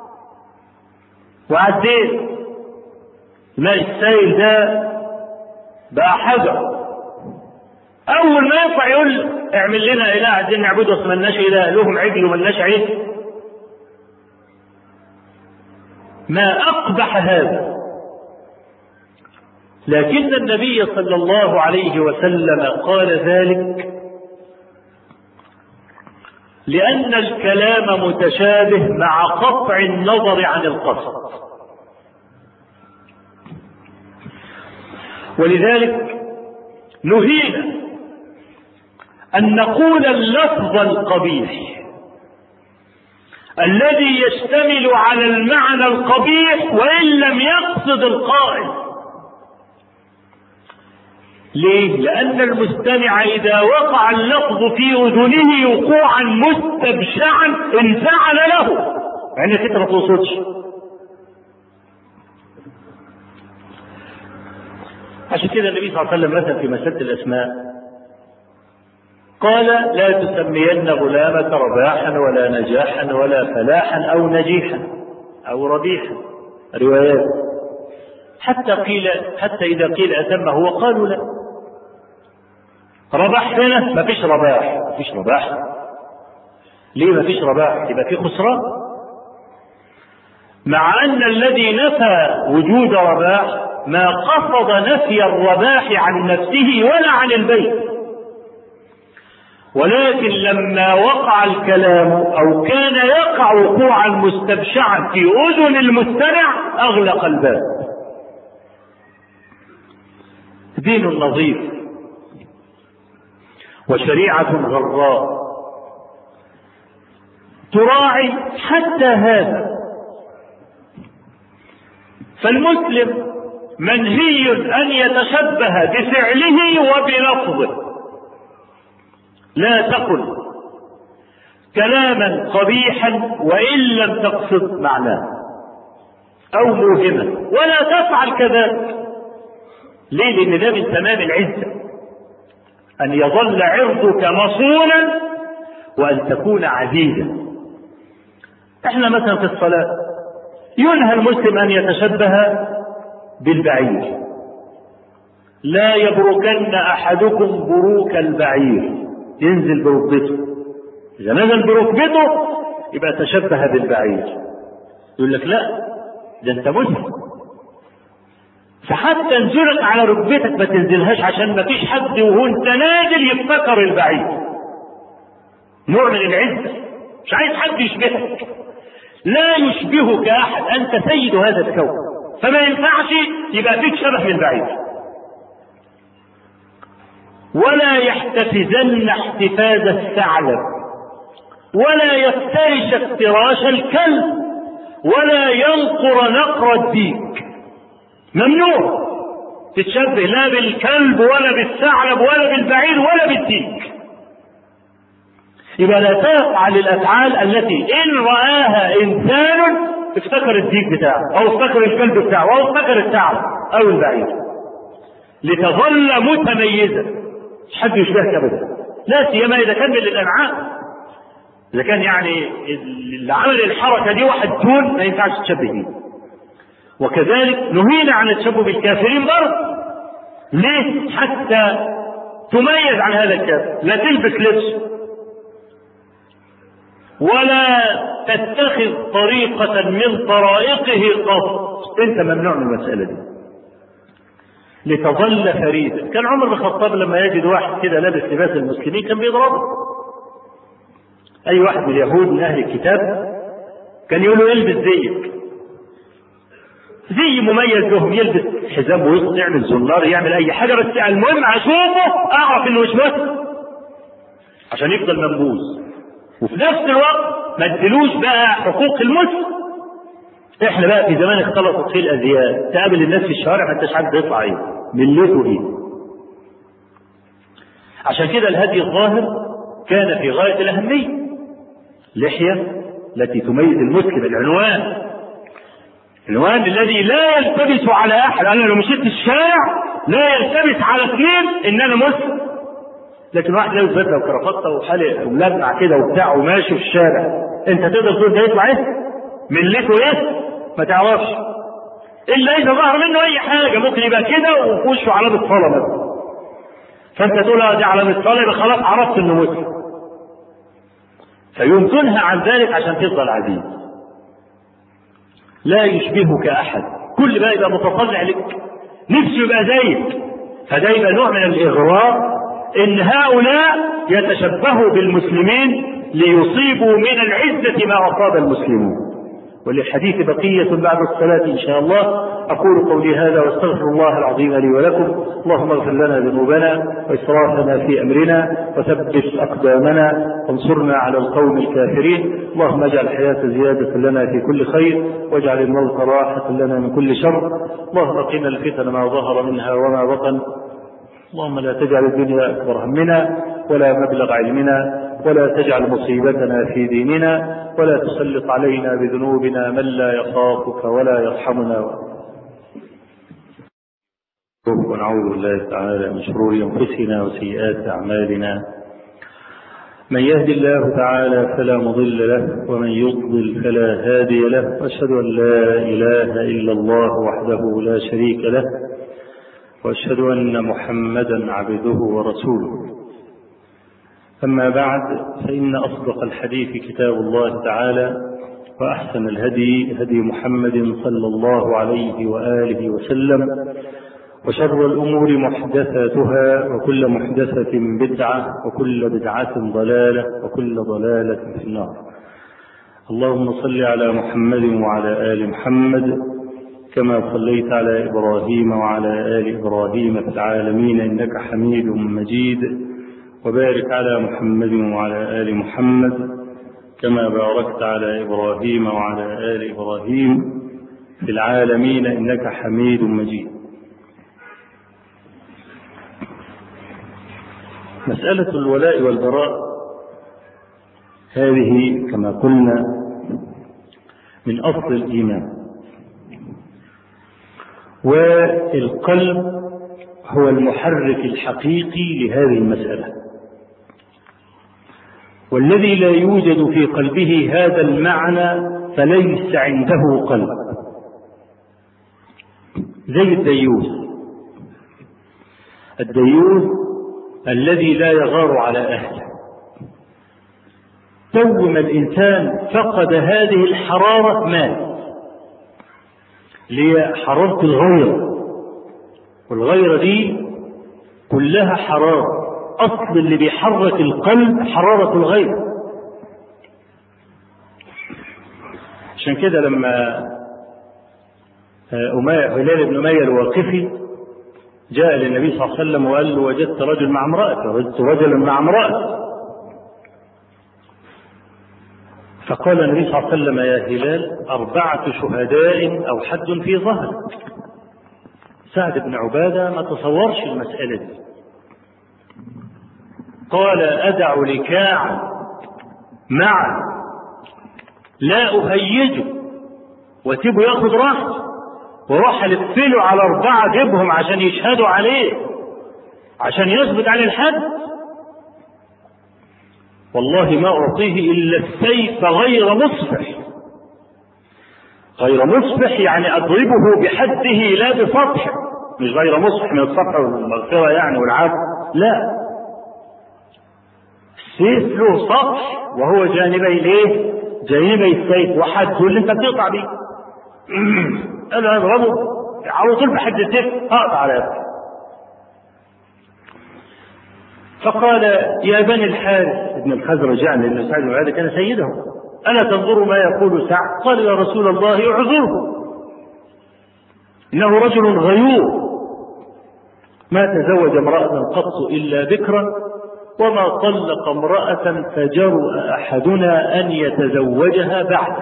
وعديت الماء السائل ده بقى حجر أول ما يطلع يقول اعمل لنا إله عايزين نعبده بس ملناش إله لهم عجل وملناش عجل ما أقبح هذا لكن النبي صلى الله عليه وسلم قال ذلك لأن الكلام متشابه مع قطع النظر عن القصد ولذلك نهينا أن نقول اللفظ القبيح الذي يشتمل على المعنى القبيح وإن لم يقصد القائل ليه؟ لأن المستمع إذا وقع اللفظ في أذنه وقوعا مستبشعا انفعل له يعني انك انت ما تقصدش عشان كده النبي صلى الله عليه وسلم مثلا في مسألة الأسماء قال لا تسمين غلامك رباحا ولا نجاحا ولا فلاحا أو نجيحا أو ربيحا روايات حتى قيل حتى إذا قيل أتمه وقالوا لا رباح هنا ما فيش رباح ما فيش رباح ليه ما فيش رباح يبقى في خسران مع أن الذي نفى وجود رباح ما قصد نفي الرباح عن نفسه ولا عن البيت ولكن لما وقع الكلام او كان يقع وقوعا مستبشعا في اذن المستمع اغلق الباب دين نظيف وشريعه غراء تراعي حتى هذا فالمسلم منهي ان يتشبه بفعله وبلفظه لا تقل كلاما قبيحا وان لم تقصد معناه او موهما ولا تفعل كذلك ليه لان ده من تمام العزه ان يظل عرضك مصونا وان تكون عزيزا احنا مثلا في الصلاه ينهى المسلم ان يتشبه بالبعير لا يبركن احدكم بروك البعير ينزل بركبته اذا نزل بركبته يبقى تشبه بالبعير يقول لك لا ده انت مسلم فحتى نزولك على ركبتك ما تنزلهاش عشان ما فيش حد وهو انت نازل يفتكر البعير نوع من العزه مش عايز حد يشبهك لا يشبهك احد انت سيد هذا الكون فما ينفعش يبقى فيك شبه من بعيد ولا يحتفزن احتفاز الثعلب ولا يفترش افتراش الكلب ولا ينقر نقر الديك ممنوع تتشبه لا بالكلب ولا بالثعلب ولا بالبعير ولا بالديك يبقى لا تفعل الافعال التي ان راها انسان افتكر الديك بتاعه او افتكر الكلب بتاعه او افتكر الثعلب او البعير لتظل متميزه مش حد يشبهك ابدا لا سيما اذا كان من الانعام اذا كان يعني اللي عمل الحركه دي واحد دون ما ينفعش تشبه بيه وكذلك نهينا عن التشبه بالكافرين برضه ليه حتى تميز عن هذا الكافر لا تلبس لبس ولا تتخذ طريقة من طرائقه قط انت ممنوع من المسألة دي لتظل فريدا كان عمر بن الخطاب لما يجد واحد كده لابس لباس المسلمين كان بيضربه اي واحد من اليهود من اهل الكتاب كان يقول له البس زيك زي مميز لهم يلبس حزام ويصل يعمل زنار يعمل اي حاجه بس المهم اشوفه اعرف انه مش مسلم عشان يفضل منبوذ وفي نفس الوقت ما ادلوش بقى حقوق المسلم احنا بقى في زمان اختلطت فيه الازياء تقابل الناس في الشوارع ما انتش عارف يطلع ايه ملته ايه عشان كده الهدي الظاهر كان في غايه الاهميه لحيه التي تميز المسلم العنوان العنوان الذي لا يلتبس على احد انا لو مشيت في الشارع لا يلتبس على اثنين ان انا مسلم لكن واحد لابس بدله وكرافته وحالق وملمع كده وبتاع وماشي في الشارع انت تقدر تقول ده يطلع ايه؟ ملته ايه؟ ما تعرفش الا اذا ظهر منه اي حاجه ممكن يبقى كده وفي وشه علامه صلاه مثلا فانت تقول اه دي علامه صلاه يبقى خلاص عرفت انه مسلم فيوم تنهى عن ذلك عشان تفضل عزيز لا يشبهك احد كل بقى يبقى متطلع لك نفسه يبقى زيك فده يبقى نوع من الاغراء ان هؤلاء يتشبهوا بالمسلمين ليصيبوا من العزه ما اصاب المسلمون وللحديث بقية بعد الصلاة إن شاء الله أقول قولي هذا واستغفر الله العظيم لي ولكم اللهم اغفر لنا ذنوبنا وإسرافنا في أمرنا وثبت أقدامنا وانصرنا على القوم الكافرين اللهم اجعل الحياة زيادة لنا في كل خير واجعل الموت راحة لنا من كل شر اللهم قنا الفتن ما ظهر منها وما بطن اللهم لا تجعل الدنيا أكبر همنا ولا مبلغ علمنا ولا تجعل مصيبتنا في ديننا ولا تسلط علينا بذنوبنا من لا يخافك ولا يرحمنا ونعوذ بالله تعالى من شرور انفسنا وسيئات اعمالنا من يهد الله تعالى فلا مضل له ومن يضلل فلا هادي له واشهد ان لا اله الا الله وحده لا شريك له واشهد ان محمدا عبده ورسوله أما بعد فإن أصدق الحديث كتاب الله تعالى وأحسن الهدي هدي محمد صلى الله عليه وآله وسلم وشر الأمور محدثاتها وكل محدثة بدعة وكل بدعة ضلالة وكل ضلالة في النار اللهم صل على محمد وعلى آل محمد كما صليت على إبراهيم وعلى آل إبراهيم في العالمين إنك حميد مجيد وبارك على محمد وعلى آل محمد كما باركت على إبراهيم وعلى آل إبراهيم في العالمين إنك حميد مجيد مسألة الولاء والبراء هذه كما قلنا من أصل الإيمان والقلب هو المحرك الحقيقي لهذه المسألة والذي لا يوجد في قلبه هذا المعنى فليس عنده قلب زي الديوث الديوث الذي لا يغار على اهله تو ما الانسان فقد هذه الحراره مات اللي حراره الغيره والغيره دي كلها حراره اصل اللي بيحرك القلب حرارة الغيب عشان كده لما أمية هلال بن أمية الواقفي جاء للنبي صلى الله عليه وسلم وقال له وجدت رجل مع امرأة وجدت رجلا مع امرأة فقال النبي صلى الله عليه وسلم يا هلال أربعة شهداء أو حد في ظهر سعد بن عبادة ما تصورش المسألة دي قال أدع لكاعا معا لا أهيجه واسيبه ياخد راحته واروح الفله على أربعة جيبهم عشان يشهدوا عليه عشان يثبت عن الحد والله ما أعطيه إلا السيف غير مصفح غير مصفح يعني أضربه بحده لا بسطح مش غير مصفح من السطح والمغفرة يعني والعفو لا سيف له سطح وهو جانبي الايه؟ جانبي السيف وحده اللي انت بتقطع بيه. قال له اضربه على طول بحد السيف اقطع على يده. فقال يا بني الحارث ابن الخزرج يعني لان سعد بن عباده كان سيده الا تنظروا ما يقول سعد؟ قال يا رسول الله اعذره انه رجل غيور ما تزوج امراه قط الا بكرا وما طلق امرأة فجرؤ أحدنا أن يتزوجها بعده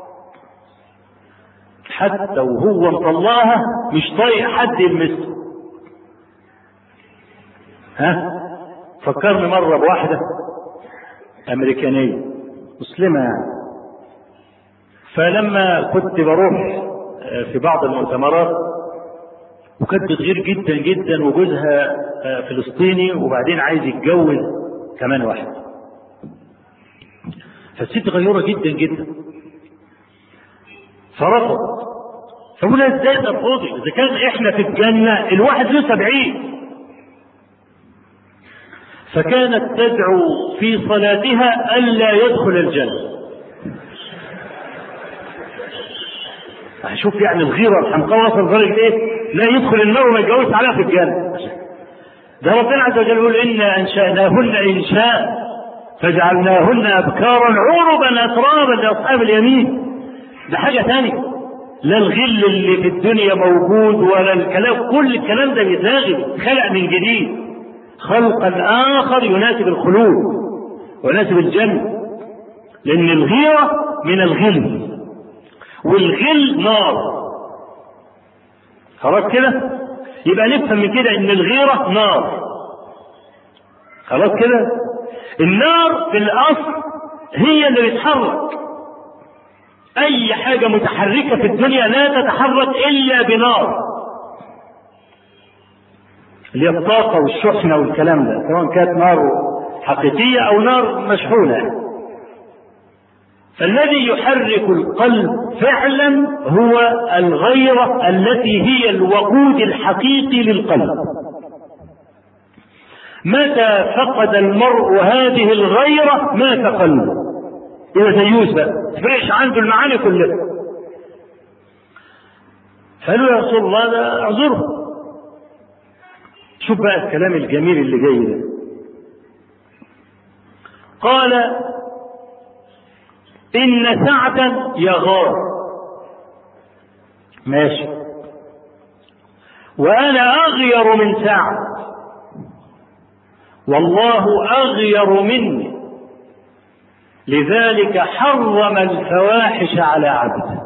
حتى وهو مطلقها مش طايق حد يلمسه ها فكرني مرة بواحدة أمريكانية مسلمة يعني فلما كنت بروح في بعض المؤتمرات وكانت بتغير جدا جدا وجوزها فلسطيني وبعدين عايز يتجوز كمان واحد فالست غيورة جدا جدا فرفض فقول ازاي ترفضي اذا كان احنا في الجنة الواحد له سبعين فكانت تدعو في صلاتها ألا يدخل الجنة شوف يعني الغيرة الحمقاء وصل لدرجة ايه؟ لا يدخل النار وما يتجوز عليها في الجنة. ده ربنا عز وجل يقول إنا أنشأناهن إنشاء فجعلناهن أبكارا عربا أترابا لأصحاب اليمين. ده حاجة ثانية. لا الغل اللي في الدنيا موجود ولا الكلام كل الكلام ده بيتلاغي خلق من جديد. خلقا آخر يناسب الخلود ويناسب الجنة. لأن الغيرة من الغل والغل نار خلاص كده يبقى نفهم من كده ان الغيرة نار خلاص كده النار في الاصل هي اللي بتحرك اي حاجة متحركة في الدنيا لا تتحرك الا بنار اللي هي الطاقة والشحنة والكلام ده سواء كانت نار حقيقية او نار مشحونة فالذي يحرك القلب فعلا هو الغيرة التي هي الوقود الحقيقي للقلب متى فقد المرء هذه الغيرة مات قلبه إذا زيوس بقى تفرقش عنده المعاني كلها قالوا يا رسول الله ده اعذره شوف بقى الكلام الجميل اللي جاي ده قال إن سعدا يغار ماشي وأنا أغير من سعد والله أغير مني لذلك حرم الفواحش على عبده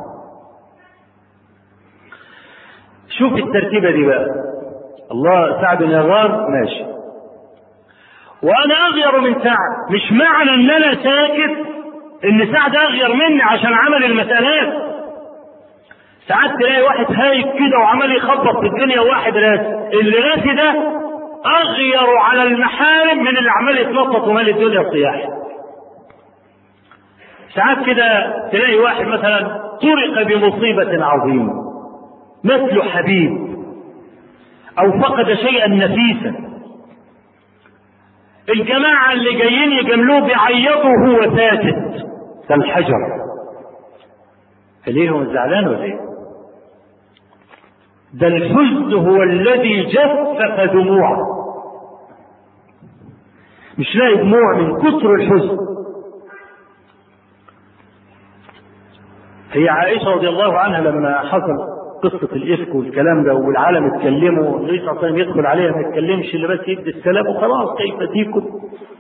شوف الترتيبة دي بقى الله سعد يغار ماشي وأنا أغير من سعد مش معنى إن أنا ساكت ان سعد اغير مني عشان عمل المسألات ساعات تلاقي واحد هايك كده وعمال يخبط في الدنيا وواحد راسي اللي راسي ده اغير على المحارم من اللي عمال يتنطط ومال الدنيا صياح ساعات كده تلاقي واحد مثلا طرق بمصيبة عظيمة مثل حبيب او فقد شيئا نفيسا الجماعة اللي جايين يجاملوه بيعيطوا وهو ساكت كالحجر ليه هو زعلان ولا ايه؟ ده الحزن هو الذي جفف دموعه مش لاقي دموع من كثر الحزن هي عائشة رضي الله عنها لما حصل قصة الإفك والكلام ده والعالم اتكلموا النبي صلى الله عليه وسلم يدخل عليها ما يتكلمش إلا بس يدي السلام وخلاص كيف تيكم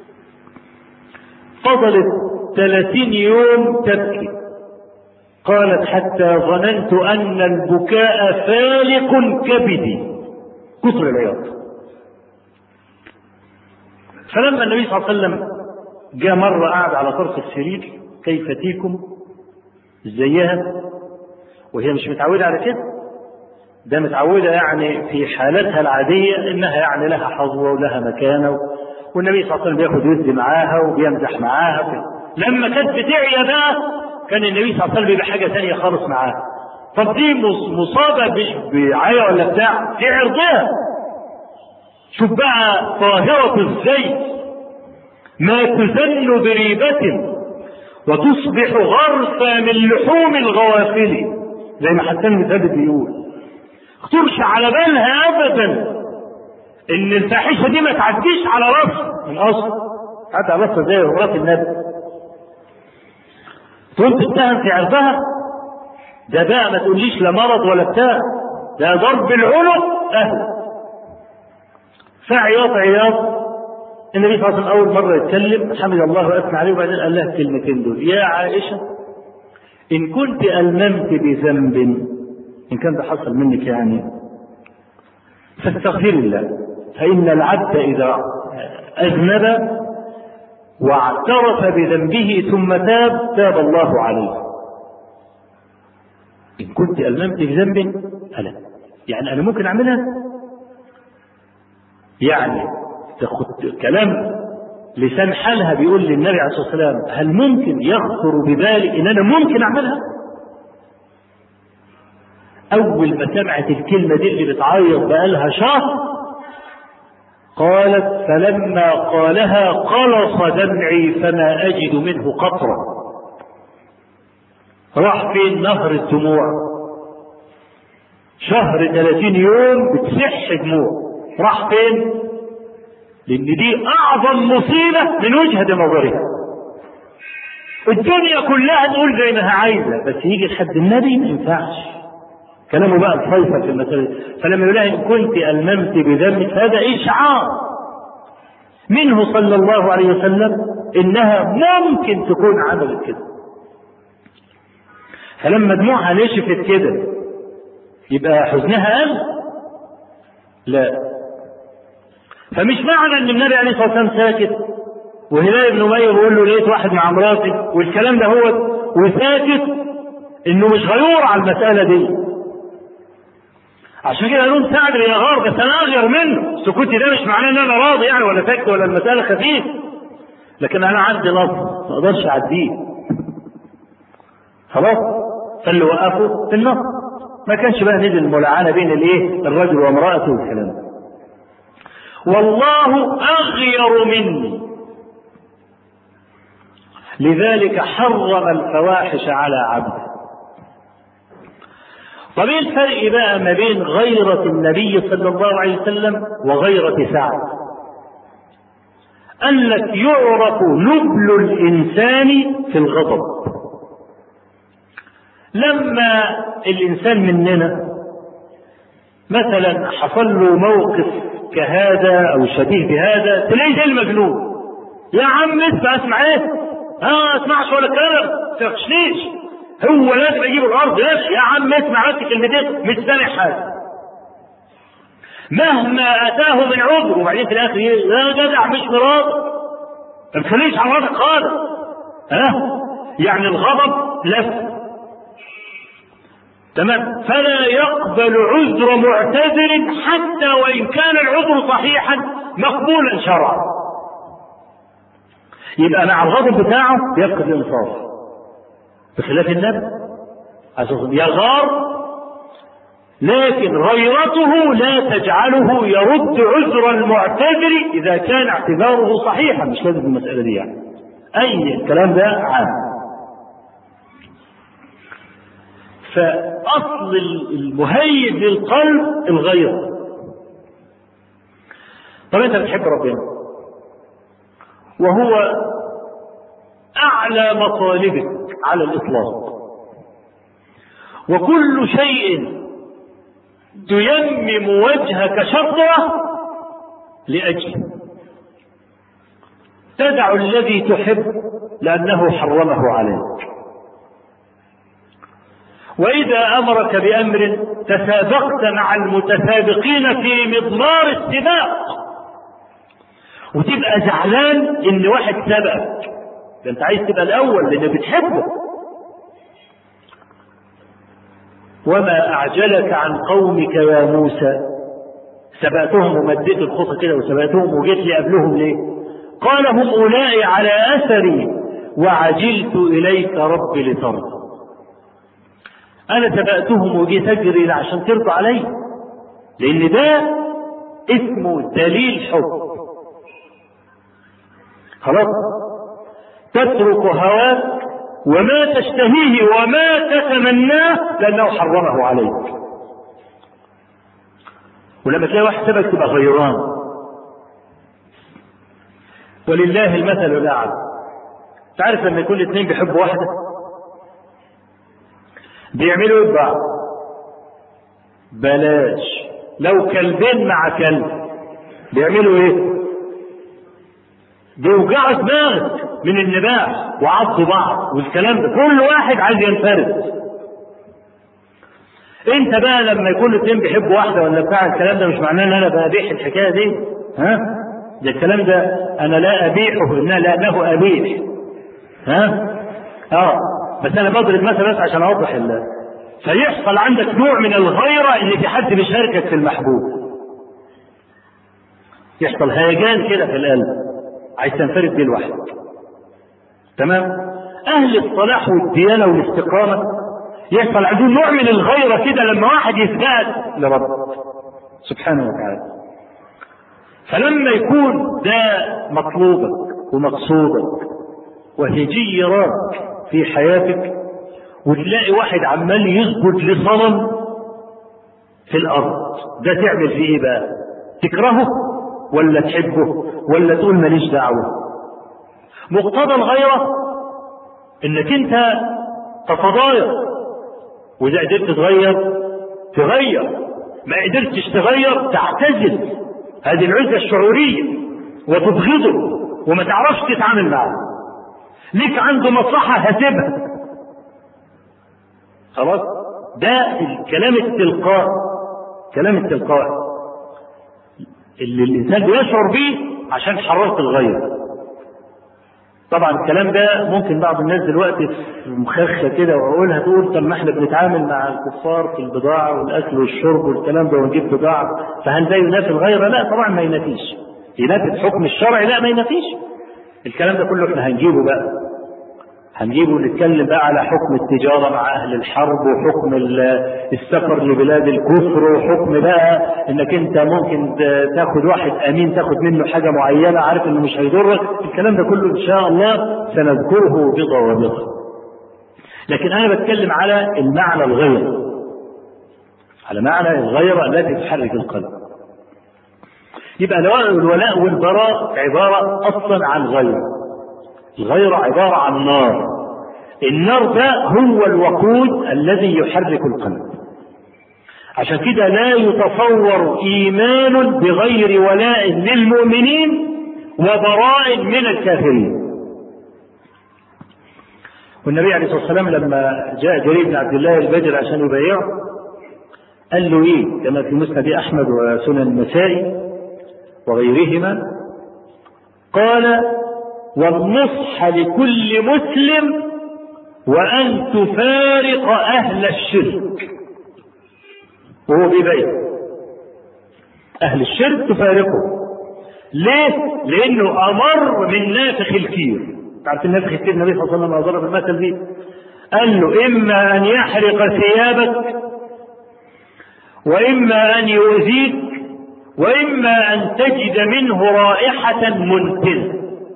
فضلت ثلاثين يوم تبكي قالت حتى ظننت أن البكاء فالق كبدي كثر العياط فلما النبي صلى الله عليه وسلم جاء مرة قعد على طرف السرير كيف تيكم زيها وهي مش متعودة على كده ده متعودة يعني في حالتها العادية إنها يعني لها حظوة ولها مكانة والنبي صلى الله عليه وسلم بياخد يدي معاها وبيمزح معاها لما كانت بتعيا بقى كان النبي صلى الله عليه وسلم بيبقى حاجة ثانية خالص معاها طب دي مصابة مش بعيا ولا بتاع دي عرضها شوف بقى طاهرة الزيت ما تزن بريبة وتصبح غرفة من لحوم الغوافل زي ما حسان بن ثابت بيقول خطرش على بالها ابدا ان الفاحشه دي ما تعديش على راسها من اصل تعدي على راسها زي راس النبي تقوم تتهم في عرضها ده بقى ما تقوليش لا مرض ولا بتاع ده ضرب العنق اهل فعياط عياط النبي صلى الله عليه وسلم أول مرة يتكلم حمد الله وأثنى عليه وبعدين قال لها الكلمتين دول يا عائشة إن كنت ألممت بذنب إن كان ده حصل منك يعني فاستغفر الله فإن العبد إذا أذنب واعترف بذنبه ثم تاب تاب الله عليه إن كنت ألممت بذنب ألا يعني أنا ممكن أعملها يعني تاخد كلام لسان حالها بيقول للنبي عليه الصلاة والسلام هل ممكن يخطر ببالي إن أنا ممكن أعملها أول ما سمعت الكلمة دي اللي بتعيط بقالها شهر قالت فلما قالها قلص دمعي فما أجد منه قطرة راح فين نهر الدموع شهر 30 يوم بتسح دموع راح فين لأن دي أعظم مصيبة من وجهة نظرها الدنيا كلها تقول زي ما هي عايزة بس يجي لحد النبي ما ينفعش كلامه بقى الفيصل في المسألة فلما يقول لها إن كنت ألممت بذنبك هذا إشعار منه صلى الله عليه وسلم إنها ممكن تكون عملت كده فلما دموعها نشفت كده يبقى حزنها قل لا فمش معنى ان النبي عليه الصلاه والسلام ساكت وهلال بن اميه بيقول له لقيت واحد مع مراتي والكلام ده هو وساكت انه مش غيور على المساله دي عشان كده قالوا سعد يا غار بس انا اغير منه سكوتي ده مش معناه ان انا راضي يعني ولا ساكت ولا المساله خفيف لكن انا عندي نص ما اقدرش اعديه خلاص فاللي وقفه في النص ما كانش بقى نزل الملاعنه بين الايه الرجل وامراته والكلام ده والله اغير مني لذلك حرم الفواحش على عبده طب ايه الفرق بقى ما بين غيرة النبي صلى الله عليه وسلم وغيرة سعد قال لك يعرف نبل الإنسان في الغضب لما الإنسان مننا مثلا حصل له موقف كهذا أو شبيه بهذا تلاقيه زي المجنون يا عم اسمع اسمع ايه؟ اه اسمعش ولا كلام تخشنيش هو لازم يجيب الارض نفسه يا عم اسمع بس كلمتين مش سامع حاجه مهما اتاه من عذر وبعدين في الاخر يا جدع مش مراد ما تخليش على راسك خالص ها يعني الغضب لف تمام فلا يقبل عذر معتذر حتى وان كان العذر صحيحا مقبولا شرعا يبقى مع الغضب بتاعه يفقد الانصاف بخلاف النبي يغار لكن غيرته لا تجعله يرد عذر المعتذر اذا كان اعتذاره صحيحا مش لازم المساله دي يعني اي الكلام ده عام فاصل المهيج للقلب الغيره طب انت بتحب ربنا وهو اعلى مطالبك على الاطلاق وكل شيء تيمم وجهك شطره لاجله تدع الذي تحب لانه حرمه عليك واذا امرك بامر تسابقت مع المتسابقين في مضمار السباق وتبقى زعلان ان واحد سبقك ده انت عايز تبقى الاول لان بتحبه وما اعجلك عن قومك يا موسى سبقتهم ومديت الخطى كده وسبقتهم وجيت لي قبلهم ليه قال هم اولئك على اثري وعجلت اليك رب لترضى انا سبقتهم وجيت اجري عشان ترضى علي لان ده اسمه دليل حب خلاص تترك هواك وما تشتهيه وما تتمناه لانه حرمه عليك ولما تلاقي واحد سبك تبقى غيران ولله المثل الاعلى تعرف لما يكون الاثنين بيحبوا واحده بيعملوا ايه ببعض بلاش لو كلبين مع كلب بيعملوا ايه بيوجعوا دماغك من النباح وعضوا بعض والكلام ده كل واحد عايز ينفرد انت بقى لما يكون الاثنين بيحبوا واحده ولا بتاع الكلام ده مش معناه ان انا ببيح الحكايه دي ها ده الكلام ده انا لا ابيحه إن لانه ابيح ها اه بس انا بضرب مثلا بس عشان اوضح الله فيحصل عندك نوع من الغيره اللي في حد بيشاركك في المحبوب يحصل هيجان كده في القلب عايز تنفرد بيه لوحدك تمام اهل الصلاح والديانه والاستقامه يحصل عندهم نوع من الغيره كده لما واحد يسجد لرب سبحانه وتعالى فلما يكون ده مطلوبك ومقصودك وهجي يراك في حياتك وتلاقي واحد عمال يسجد لصنم في الارض ده تعمل فيه ايه بقى تكرهه ولا تحبه ولا تقول ماليش دعوه مقتضى الغيره انك انت تتضايق واذا قدرت تغير تغير ما قدرتش تغير تعتزل هذه العزله الشعوريه وتبغضه وما تعرفش تتعامل معه ليك عنده مصلحه هسيبها خلاص ده الكلام التلقائي كلام التلقائي اللي الانسان بيشعر بيه عشان حرارة الغير طبعا الكلام ده ممكن بعض الناس دلوقتي في مخخه كده واقولها تقول طب ما احنا بنتعامل مع الكفار في البضاعه والاكل والشرب والكلام ده ونجيب بضاعه فهل ده ينافي الغيره؟ لا طبعا ما ينافيش. ينافي الحكم الشرعي؟ لا ما ينافيش. الكلام ده كله احنا هنجيبه بقى هنجيبه نتكلم بقى على حكم التجارة مع أهل الحرب وحكم السفر لبلاد الكفر وحكم بقى إنك أنت ممكن تاخد واحد أمين تاخد منه حاجة معينة عارف إنه مش هيضرك الكلام ده كله إن شاء الله سنذكره بضوابطه لكن أنا بتكلم على المعنى الغير على معنى الغيرة التي تحرك القلب يبقى الولاء والبراء عبارة أصلا عن غير الغيرة عبارة عن نار النار ده هو الوقود الذي يحرك القلب عشان كده لا يتصور إيمان بغير ولاء للمؤمنين وبراء من الكافرين والنبي عليه الصلاة والسلام لما جاء جرير بن عبد الله البجر عشان يبايعه قال له ايه كما في مسند احمد وسنن النسائي وغيرهما قال والنصح لكل مسلم وأن تفارق أهل الشرك وهو بيبين أهل الشرك تفارقه ليه؟ لأنه أمر من نافخ الكير تعرف النافخ الكير النبي صلى الله عليه وسلم ضرب المثل دي قال له إما أن يحرق ثيابك وإما أن يؤذيك وإما أن تجد منه رائحة منتنة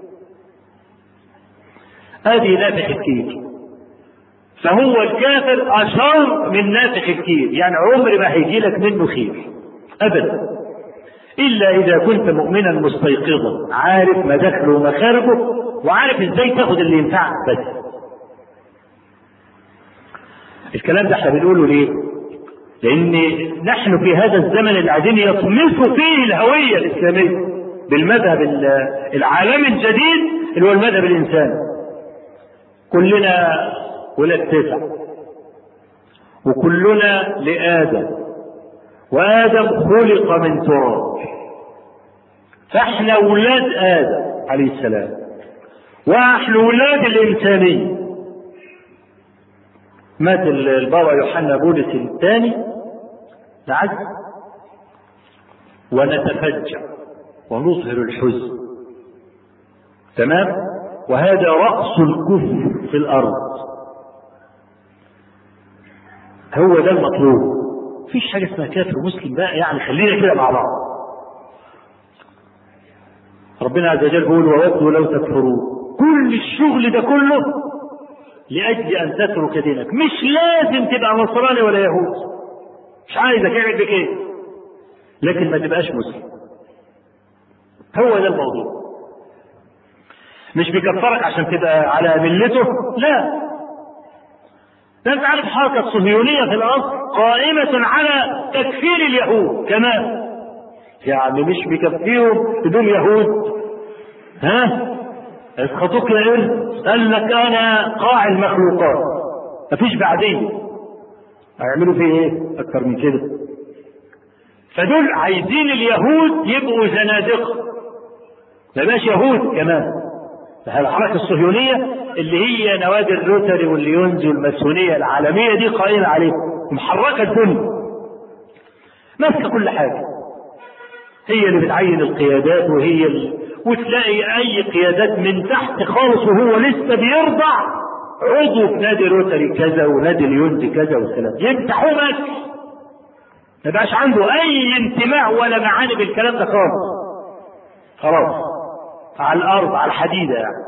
هذه نافخ الكير فهو الكافر أشر من نافخ الكير يعني عمر ما هيجي لك منه خير أبدا إلا إذا كنت مؤمنا مستيقظا عارف مداخله ومخارجه وعارف إزاي تاخد اللي ينفعك بس الكلام ده احنا بنقوله ليه؟ لأن نحن في هذا الزمن اللي عايزين يطمسوا فيه الهوية الإسلامية بالمذهب العالمي الجديد اللي هو المذهب الإنساني كلنا ولاد تسع وكلنا لآدم وآدم خلق من تراب فاحنا ولاد آدم عليه السلام واحنا ولاد الإنسانية مات البابا يوحنا بولس الثاني نعد ونتفجع ونظهر الحزن تمام وهذا رأس الكفر في الأرض هو ده المطلوب مفيش حاجة اسمها كافر ومسلم بقى يعني خلينا كده مع بعض ربنا عز وجل بيقول وودوا لو تكفرون كل الشغل ده كله لأجل أن تترك دينك مش لازم تبقى نصراني ولا يهود مش عايزك اعمل بك ايه لكن ما تبقاش مسلم هو ده الموضوع مش بيكفرك عشان تبقى على ملته لا ده انت عارف الحركه الصهيونيه في الاصل قائمه على تكفير اليهود كمان يعني مش بيكفيهم بدون يهود ها اسقطوك يا قرد قال لك انا قاع المخلوقات مفيش بعدين هيعملوا فيه ايه اكتر من كده فدول عايزين اليهود يبقوا زنادقه ما بقاش يهود كمان الحركه الصهيونيه اللي هي نوادي الروتري والليونز والماسونيه العالميه دي قائمه عليه محركه الدنيا ماسكه كل حاجه هي اللي بتعين القيادات وهي اللي وتلاقي اي قيادات من تحت خالص وهو لسه بيرضع عضو في نادي روتري كذا ونادي اليونز كذا والكلام يمسحوه بس ما بقاش عنده اي انتماء ولا معاني بالكلام ده خالص خلاص على الارض على الحديده يعني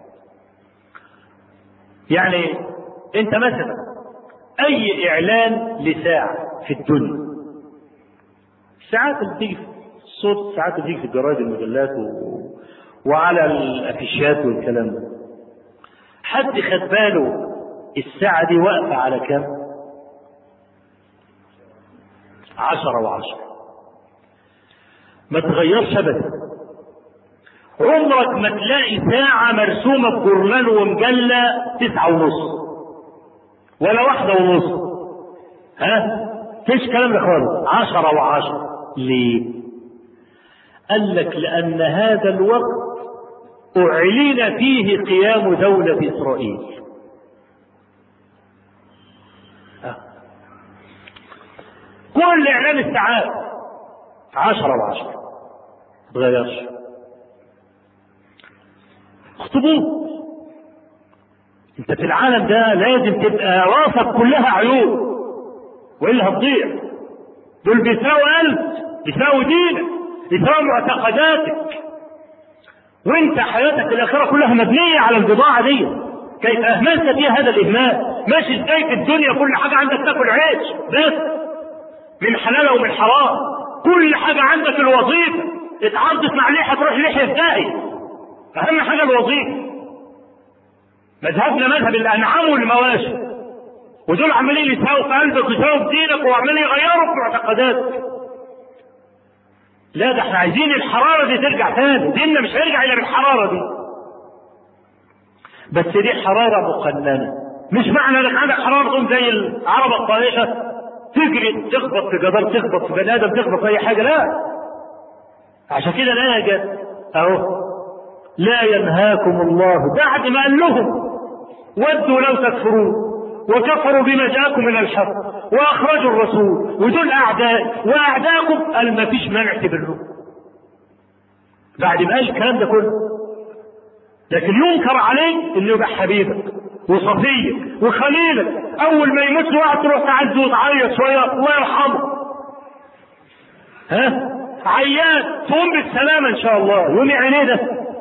يعني انت مثلا اي اعلان لساعه في الدنيا الساعات اللي بتيجي في الصوت الساعات اللي بتيجي في الجرايد المجلات و... وعلى الافيشات والكلام ده حد خد باله الساعه دي واقفه على كام عشرة وعشرة ما تغيرش ابدا عمرك ما تلاقي ساعة مرسومة بجورنال ومجلة تسعة ونص ولا واحدة ونص ها فيش كلام ده خالص عشرة وعشرة ليه قال لك لأن هذا الوقت أعلن فيه قيام دولة إسرائيل كل إعلان الساعات عشرة وعشرة تغيرش اخطبوه انت في العالم ده لازم تبقى راسك كلها عيوب والا هتضيع دول بيساووا قلب بيساووا دينك بيساووا معتقداتك وانت حياتك الاخره كلها مبنيه على البضاعه دي كيف اهملت فيها هذا الاهمال ماشي ازاي في الدنيا كل حاجه عندك تاكل عيش بس من حلال ومن حرام كل حاجه عندك الوظيفه اتعرضت مع ليحه تروح لحيه في داهيه اهم حاجه الوظيفه مذهبنا مذهب الانعام والمواشي ودول عمالين يساووا في قلبك ويساووا في دينك وعمالين يغيروا في معتقداتك لا ده احنا عايزين الحراره دي ترجع تاني ديننا مش هيرجع الا بالحراره دي بس دي حراره مقننه مش معنى انك عندك حراره تقوم زي العربه الطائشه تجري تخبط في جدار تخبط في بني ادم تخبط في اي حاجه لا عشان كده لا جت اهو لا ينهاكم الله بعد ما قال لهم ودوا لو تكفرون وكفروا بما جاءكم من الحق واخرجوا الرسول ودول اعداء واعداءكم قال ما فيش مانع تبرهم بعد ما قال الكلام ده كله لكن ينكر عليك انه يبقى حبيبك وصفيك وخليلك اول ما يموت واحد تروح تعز وتعيط شويه الله يرحمه ها عيان تقوم بالسلامه ان شاء الله يوم عينيه ده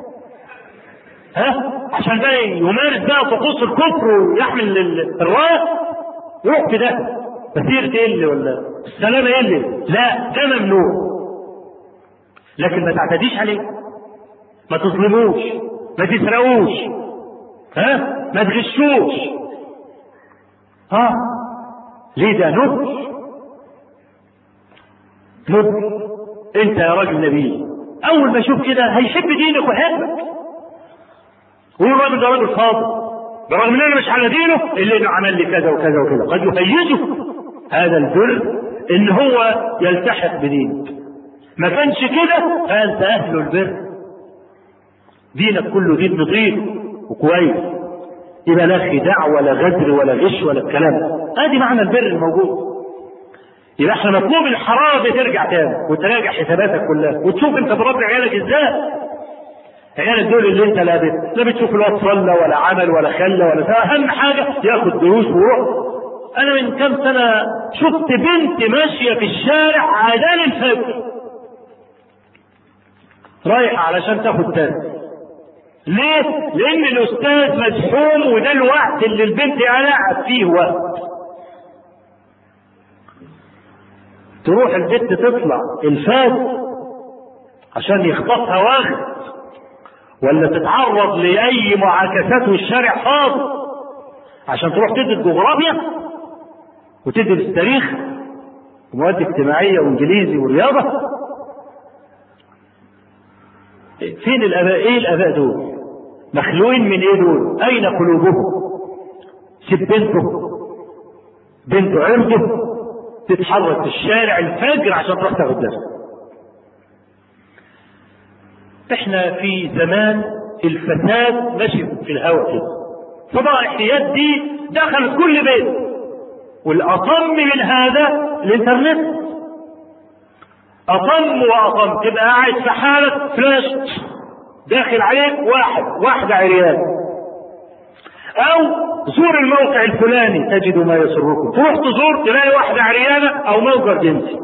ها عشان ده يمارس بقى طقوس الكفر ويحمل الرايه روح في ده مسيرة تقل ولا السلامة يقل لا ده ممنوع لكن ما تعتديش عليه ما تظلموش ما تسرقوش ها ما تغشوش ها ليه ده نبل نبل انت يا راجل نبي اول ما يشوف كده هيحب دينك ويحبك ويقول الراجل ده راجل فاضل برغم ان انا مش على دينه الا انه عمل لي كذا وكذا وكذا قد يهيجه هذا البر ان هو يلتحق بدينك ما كانش كده فانت اهل البر دينك كله دين نظيف وكويس يبقى لا خداع ولا غدر ولا غش ولا الكلام ادي معنى البر الموجود يبقى احنا مطلوب الحراره دي ترجع تاني وتراجع حساباتك كلها وتشوف انت بربي عيالك ازاي عيالك دول اللي انت لا بت... لا بتشوف الواد صلى ولا عمل ولا خلى ولا اهم حاجه ياخد دروس ويروح انا من كام سنه شفت بنت ماشيه في الشارع اذان الفجر رايحه علشان تاخد درس ليه؟ لأن الأستاذ مزحوم وده الوقت اللي البنت قاعد فيه وقت. تروح البنت تطلع الفجر عشان يخطفها واخد ولا تتعرض لأي معاكسات والشارع فاضي عشان تروح تدرس جغرافيا وتدرس تاريخ ومواد اجتماعية وإنجليزي ورياضة فين الاباء ايه الاباء دول مخلوقين من ايه دول اين قلوبهم سيب بنته بنته عرضه تتحرك في الشارع الفجر عشان تروح تاخد درس احنا في زمان الفساد ماشي في الهواء كده فضائحيات دي دخلت كل بيت والاصم من هذا الانترنت اصم واصم تبقى قاعد في حاله فلاش داخل عليك واحد واحده عريان او زور الموقع الفلاني تجد ما يسركم تروح تزور تلاقي واحده عريانه او موقع جنسي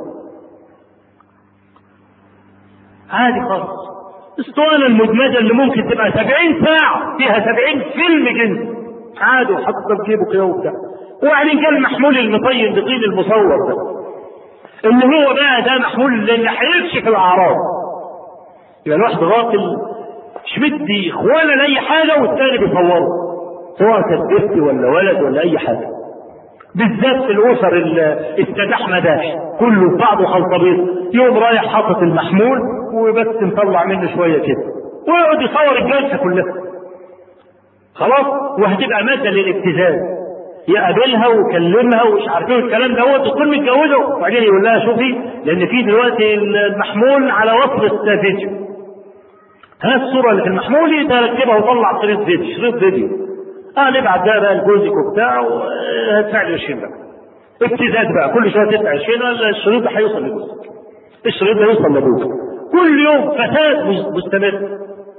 عادي خالص اسطوانه المدمجه اللي ممكن تبقى 70 ساعه فيها 70 فيلم جنسي عادي وحطها في جيبه كده وبتاع وبعدين جه المحمول المطين بطين المصور ده اللي هو بقى ده محمول اللي هيكشف الاعراض يبقى الواحد غافل مش مدي اخوانا لاي حاجه والتاني بيصوره سواء كان بنت ولا ولد ولا اي حاجه بالذات في الاسر السداح مداح كله في بعضه خلطبيط يوم رايح حاطط المحمول وبس مطلع منه شويه كده ويقعد يصور الجلسه كلها خلاص وهتبقى ماده للابتزاز يقابلها ويكلمها ومش عارفين الكلام ده هو تكون متجوزه وبعدين يقول لها شوفي لان في دلوقتي المحمول على وصف فيديو ها الصوره اللي في المحمول تركبها وطلع شريط فيديو شريط فيديو اه نبعت ده بقى لجوزك وبتاع وهدفع لي 20 بقى ابتزاز بقى كل شويه تدفع 20 الشريط ده هيوصل لجوزك الشريط ده يوصل لابوك كل يوم فساد مستمر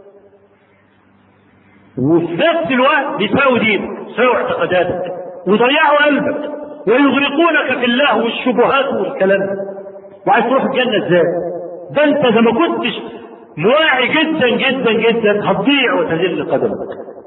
وفي نفس الوقت بيساوي دينك بيساوي اعتقاداتك ويضيعوا قلبك ويغرقونك في الله والشبهات والكلام ده وعايز تروح الجنه ازاي؟ ده انت اذا ما كنتش مواعي جدا جدا جدا هتضيع وتذل قدمك.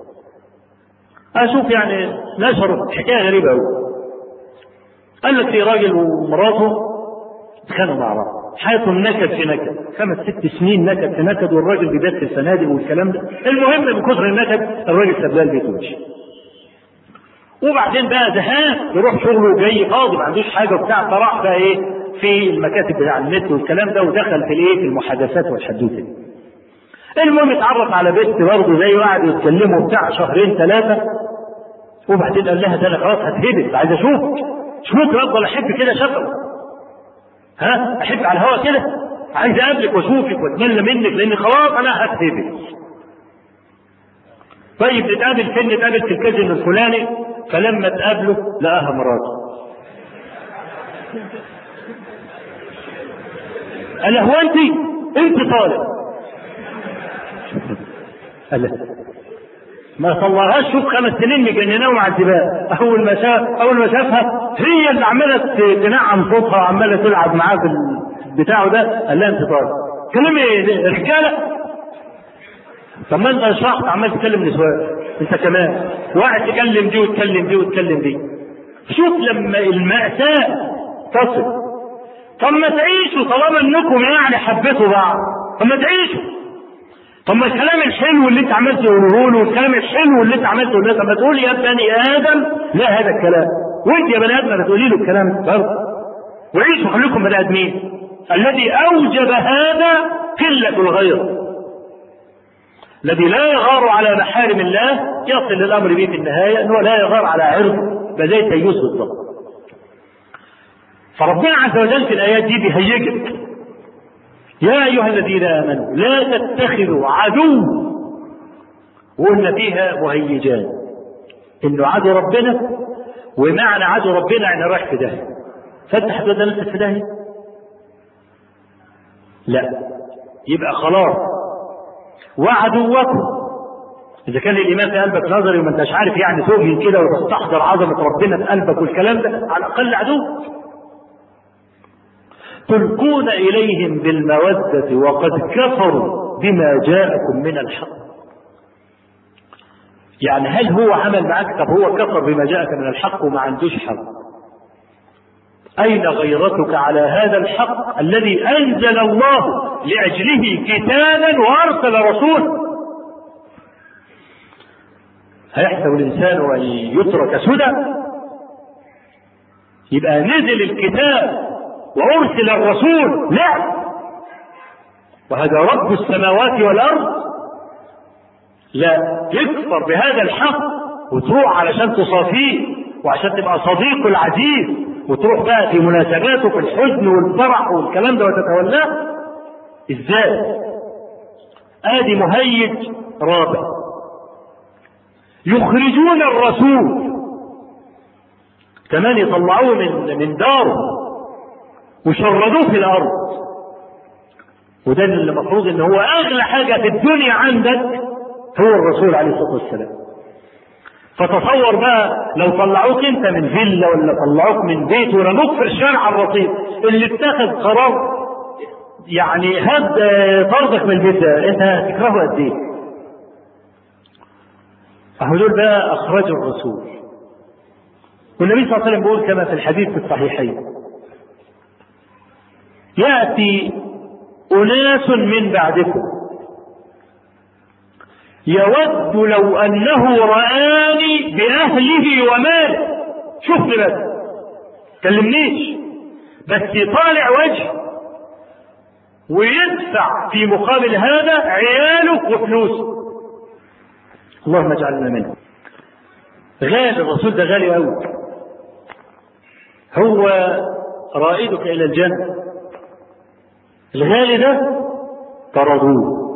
اشوف يعني نشروا حكايه غريبه قوي. قال لك في راجل ومراته اتخانقوا مع بعض حياته نكد في نكد خمس ست سنين نكد في نكد والراجل بيبات في الفنادق والكلام ده المهم من كثر النكد الراجل ساب لها البيت ومشي وبعدين بقى زهقان يروح شغله جاي فاضي ما عندوش حاجه وبتاع فراح بقى ايه في المكاتب بتاع النت والكلام ده ودخل في الايه في المحادثات والحدوته دي. المهم اتعرف على بنت برضه زي وقعدوا يتكلموا بتاع شهرين ثلاثه وبعدين قال لها ده انا خلاص هتهبط عايز اشوفك مش ممكن افضل احب كده شكله ها احب على الهوا كده عايز اقابلك واشوفك واتمنى منك لان خلاص انا هتهبط طيب نتقابل فين نتقابل في الكازينو الفلاني فلما تقابله لقاها مراته قال هو انت انت طالب قال ما طلعهاش شوف خمس سنين مجنناه ومعذباه اول ما شاف اول ما شافها هي اللي عماله تنعم صوتها وعماله تلعب معاه في بتاعه ده قال لها انت طالب كلمي رجاله طب ما انت شرحت عمال تكلم نسوان انت كمان واحد تكلم دي وتكلم دي وتكلم دي شوف لما المأساة تصل طب ما تعيشوا طالما انكم يعني حبيتوا بعض طب ما تعيشوا طب ما الكلام الحلو اللي انت عمال تقوله له والكلام الحلو اللي انت عمال تقوله له طب ما تقول يا بني ادم لا هذا الكلام وانت يا بني ادم ما تقولي له الكلام برضه وعيشوا خليكم بني ادمين الذي اوجب هذا قله الغير الذي لا يغار على محارم الله يصل الامر به في النهايه انه لا يغار على عرض بل زي التيوس بالضبط. فربنا عز وجل في الايات دي بيهيجك يا ايها الذين امنوا لا تتخذوا عدو وقلنا فيها مهيجان انه عدو ربنا ومعنى عدو ربنا يعني رايح في داهيه فانت هتبدا نفسك في داهيه لا يبقى خلاص وعدوكم اذا كان الايمان في قلبك نظري وما انتش عارف يعني تؤمن كده وتستحضر عظمه ربنا في قلبك والكلام ده على الاقل عدو تلقون اليهم بالموده وقد كفروا بما جاءكم من الحق يعني هل هو عمل معك طب هو كفر بما جاءك من الحق وما عندوش حق أين غيرتك على هذا الحق الذي أنزل الله لأجله كتابا وأرسل رسولا هيحسب الإنسان أن يترك سدى يبقى نزل الكتاب وأرسل الرسول لا وهذا رب السماوات والأرض لا تكفر بهذا الحق وتروح علشان تصافيه وعشان تبقى صديق العزيز وتروح بقى في مناسباته في الحزن والفرح والكلام ده وتتولاه ازاي ادي مهيج رابع يخرجون الرسول كمان يطلعوه من من داره وشردوه في الارض وده اللي المفروض ان هو اغلى حاجه في الدنيا عندك هو الرسول عليه الصلاه والسلام فتصور بقى لو طلعوك انت من فيلا ولا طلعوك من بيت ورموك في الشارع الرصيف اللي اتخذ قرار يعني هد طردك من البيت ده انت هتكرهه قد ايه؟ اهو دول بقى اخرجوا الرسول والنبي صلى الله عليه وسلم بيقول كما في الحديث في الصحيحين ياتي اناس من بعدكم يود لو انه رآني باهله وماله شوفني بس كلمنيش بس يطالع وجه ويدفع في مقابل هذا عياله وفلوسه اللهم اجعلنا منه غالي الرسول ده غالي قوي هو رائدك الى الجنه الغالي ده طردوه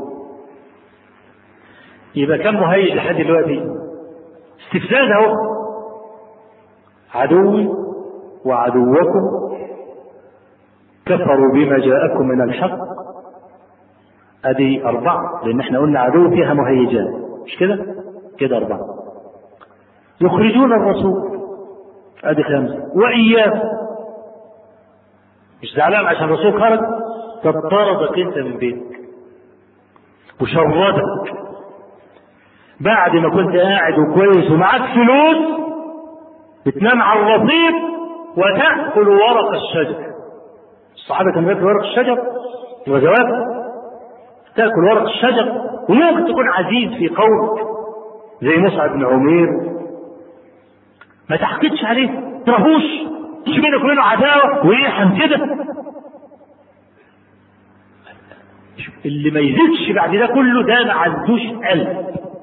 يبقى كم مهيج لحد دلوقتي استفزاز اهو عدوي وعدوكم كفروا بما جاءكم من الحق ادي اربعه لان احنا قلنا عدو فيها مهيجات مش كده كده اربعه يخرجون الرسول ادي خمسه واياه مش زعلان عشان الرسول خرج طب طردك انت من بيتك وشردك بعد ما كنت قاعد وكويس ومعاك فلوس بتنام على الرصيف وتاكل ورق الشجر الصحابه كانوا ياكلوا ورق الشجر وجواب تاكل ورق الشجر وممكن تكون عزيز في قومك زي مصعب بن عمير ما تحقدش عليه ما ترهوش مش بينك وبينه عداوه ويحن كده اللي ما يزيدش بعد ده كله ده ما عندوش قلب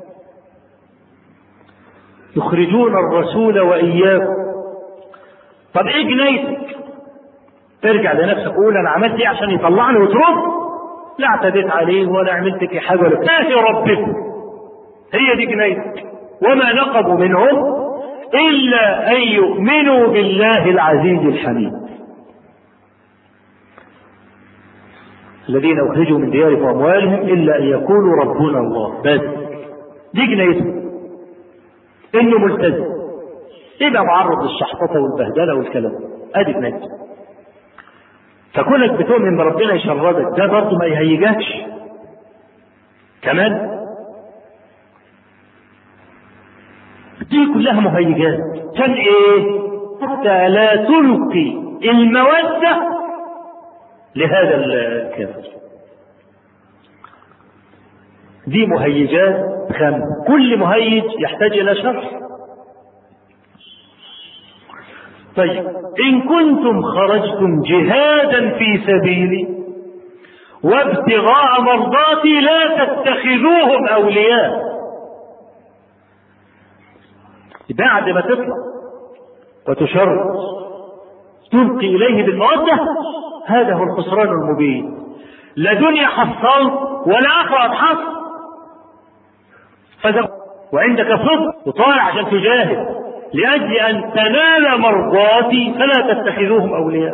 يخرجون الرسول واياكم طب ايه جنايتك ترجع لنفسك قول انا عملت ايه عشان يطلعني وترد لا اعتديت عليه ولا عملت لك حاجه ولا ما ربكم هي دي جنايتك وما نقبوا منهم الا ان يؤمنوا بالله العزيز الحميد الذين اخرجوا من ديارهم واموالهم الا ان يقولوا ربنا الله بس دي جنايتهم انه ملتزم يبقى معرض للشحططه والبهدله والكلام ادي جنايته فكونك بتؤمن بربنا يشردك ده برضه ما يهيجكش كمان دي كلها مهيجات كان ايه حتى لا تلقي المودة لهذا الكافر دي مهيجات خمس كل مهيج يحتاج الى شرح طيب إن كنتم خرجتم جهادا في سبيلي وابتغاء مرضاتي لا تتخذوهم أولياء بعد ما تطلع وتشر تلقي إليه بالمودة هذا هو الخسران المبين لا دنيا حصلت ولا آخرة حصل فده وعندك صدق وطالع عشان تجاهد لأجل أن تنال مرضاتي فلا تتخذوهم أولياء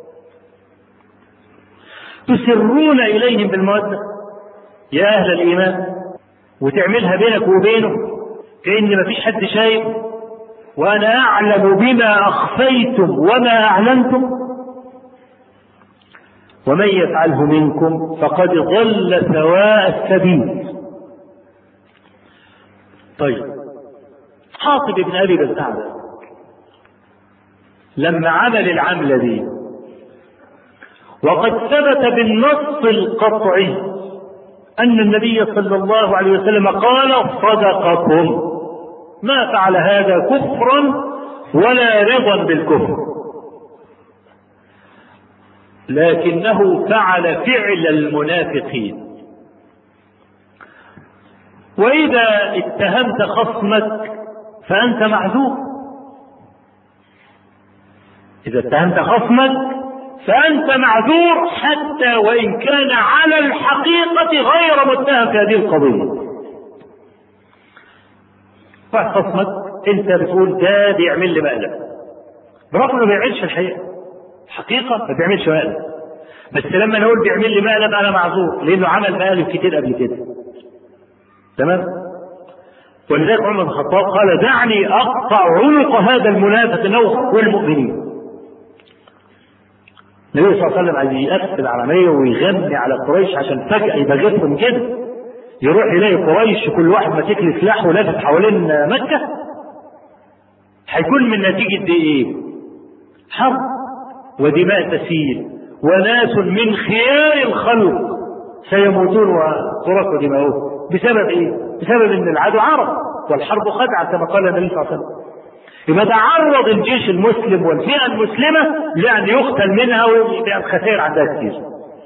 تسرون إليهم بالمودة يا أهل الإيمان وتعملها بينك وبينه كأن ما فيش حد شايف وأنا أعلم بما أخفيتم وما أعلنتم ومن يفعله منكم فقد ضل سواء السبيل طيب حاطب بن ابي بلتعبة لما عمل العملة دي وقد ثبت بالنص القطعي أن النبي صلى الله عليه وسلم قال صدقكم ما فعل هذا كفرا ولا رضا بالكفر لكنه فعل فعل المنافقين واذا اتهمت خصمك فانت معذور اذا اتهمت خصمك فانت معذور حتى وان كان على الحقيقه غير متهم في هذه القضيه واحد خصمك انت بتقول ده بيعمل لي مقلب برغم انه ما بيعملش الحقيقه حقيقه ما بيعملش مقلب بس لما نقول بيعمل لي مقلب انا معذور لانه عمل مقالب كتير قبل كده تمام ولذلك عمر بن الخطاب قال دعني اقطع عنق هذا المنافق انه والمؤمنين النبي صلى الله عليه وسلم عايز يقفل العالمية ويغني على قريش عشان فجأة يبقى جسم كده يروح يلاقي قريش كل واحد ماسك لي سلاح ولافف حوالين مكة هيكون من نتيجة دي ايه؟ حرب ودماء تسيل وناس من خيار الخلق سيموتون وترك دماؤهم بسبب ايه؟ بسبب ان العدو عرب والحرب خدعة كما قال النبي صلى الله عليه وسلم يبقى تعرض الجيش المسلم والفئة المسلمة لأن يقتل منها ويبقى الخسائر عندها كتير.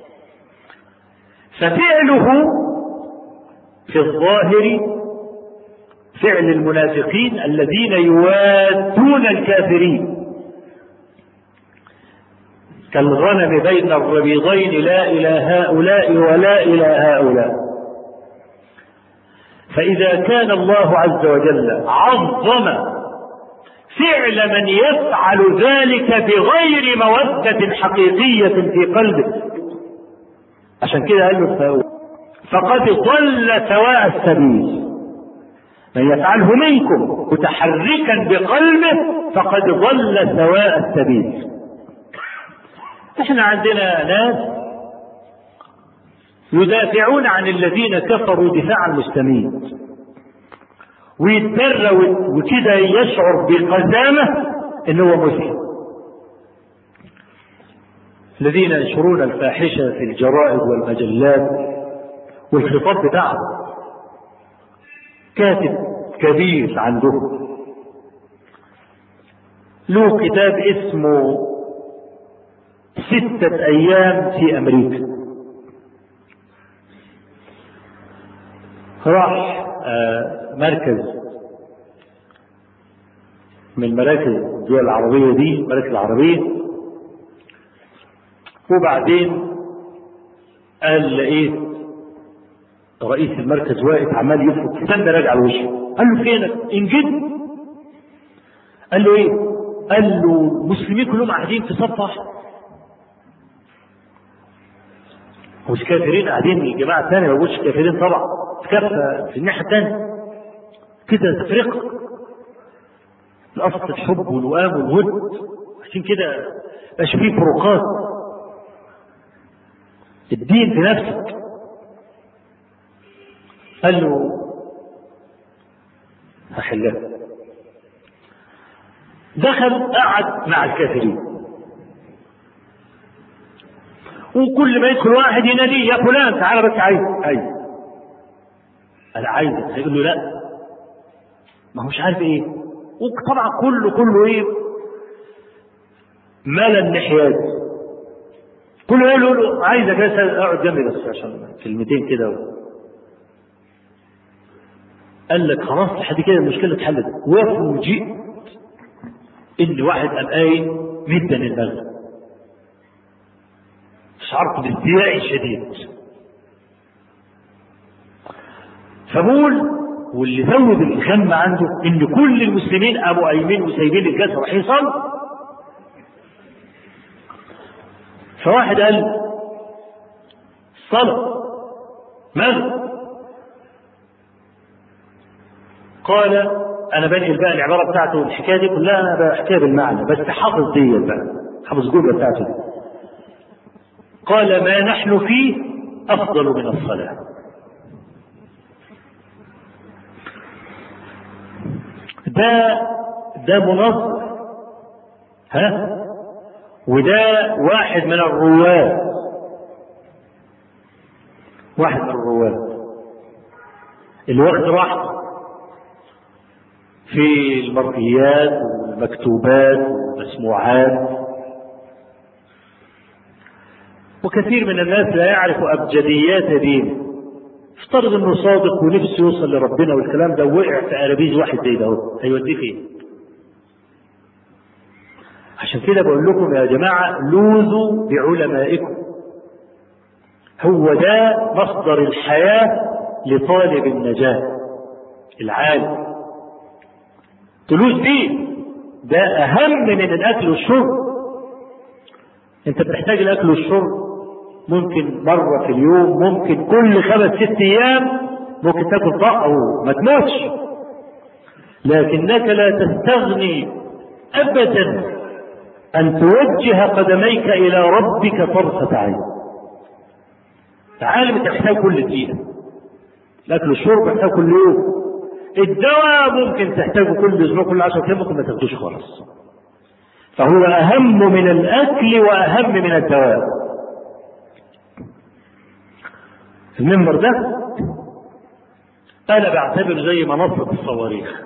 ففعله في الظاهر فعل المنافقين الذين يوادون الكافرين كالغنم بين الربيضين لا إلى هؤلاء ولا إلى هؤلاء فإذا كان الله عز وجل عظم فعل من يفعل ذلك بغير مودة حقيقية في قلبه عشان كده قال له فقد ضل سواء السبيل من يفعله منكم متحركا بقلبه فقد ضل سواء السبيل احنا عندنا ناس يدافعون عن الذين كفروا دفاع المسلمين ويتبرى وكده يشعر بقزامة ان هو مسلم الذين ينشرون الفاحشة في الجرائد والمجلات والخطاب بتاعهم كاتب كبير عندهم له كتاب اسمه ستة أيام في أمريكا راح مركز من مراكز الدول العربية دي المراكز العربية وبعدين قال لقيت رئيس المركز واقف عمال يفرق استنى راجع لوشه قال له فينك انجد قال له ايه قال له المسلمين كلهم قاعدين في صف واحد مش كافرين قاعدين الجماعة الثانية ما بقولش كافرين طبعا كافة في الناحية الثانية كده تفرقة الأصل الحب والوئام والود عشان كده مش فيه فروقات الدين في نفسك قال له هحلها دخل قعد مع الكافرين وكل ما يدخل واحد يناديه يا فلان تعالى بس عايز عايز انا عايزك هيقول له لا ما هو مش عارف ايه وطبعا كله كله ايه مال النحيات كله يقول له عايزك بس اقعد جنبي بس عشان كلمتين كده قال لك خلاص لحد كده المشكله اتحلت وفوجئت ان واحد قام قايل مدا المغرب شعرت بازدياء شديد فبقول واللي زود الغم عنده ان كل المسلمين قاموا قايمين وسايبين الجلسه رايحين يصلوا فواحد قال صلاة ماذا؟ قال انا بنقل بقى العباره بتاعته الحكايه دي كلها انا بحكيها بالمعنى بس حافظ دي بقى حافظ الجمله بتاعته دي قال ما نحن فيه افضل من الصلاه ده ده منظر ها وده واحد من الرواد واحد من الرواد اللي واخد راحته في المرئيات والمكتوبات والمسموعات وكثير من الناس لا يعرف أبجديات دينه افترض انه صادق ونفسه يوصل لربنا والكلام ده وقع في قرابيز واحد زي ده اهو هيوديه فين؟ عشان كده بقول لكم يا جماعة لوذوا بعلمائكم هو ده مصدر الحياة لطالب النجاة العالم تلوذ بيه ده أهم من الأكل والشرب أنت بتحتاج الأكل والشرب ممكن مرة في اليوم ممكن كل خمس ست أيام ممكن تاكل طاقة وما تموتش لكنك لا تستغني أبدا أن توجه قدميك إلى ربك طرفة عين عالم تحتاج كل دقيقة الأكل والشرب تحتاج كل يوم الدواء ممكن تحتاجه كل أسبوع كل 10 أيام ممكن ما تاخدوش خالص فهو أهم من الأكل وأهم من الدواء المنبر ده أنا بعتبر زي منصة الصواريخ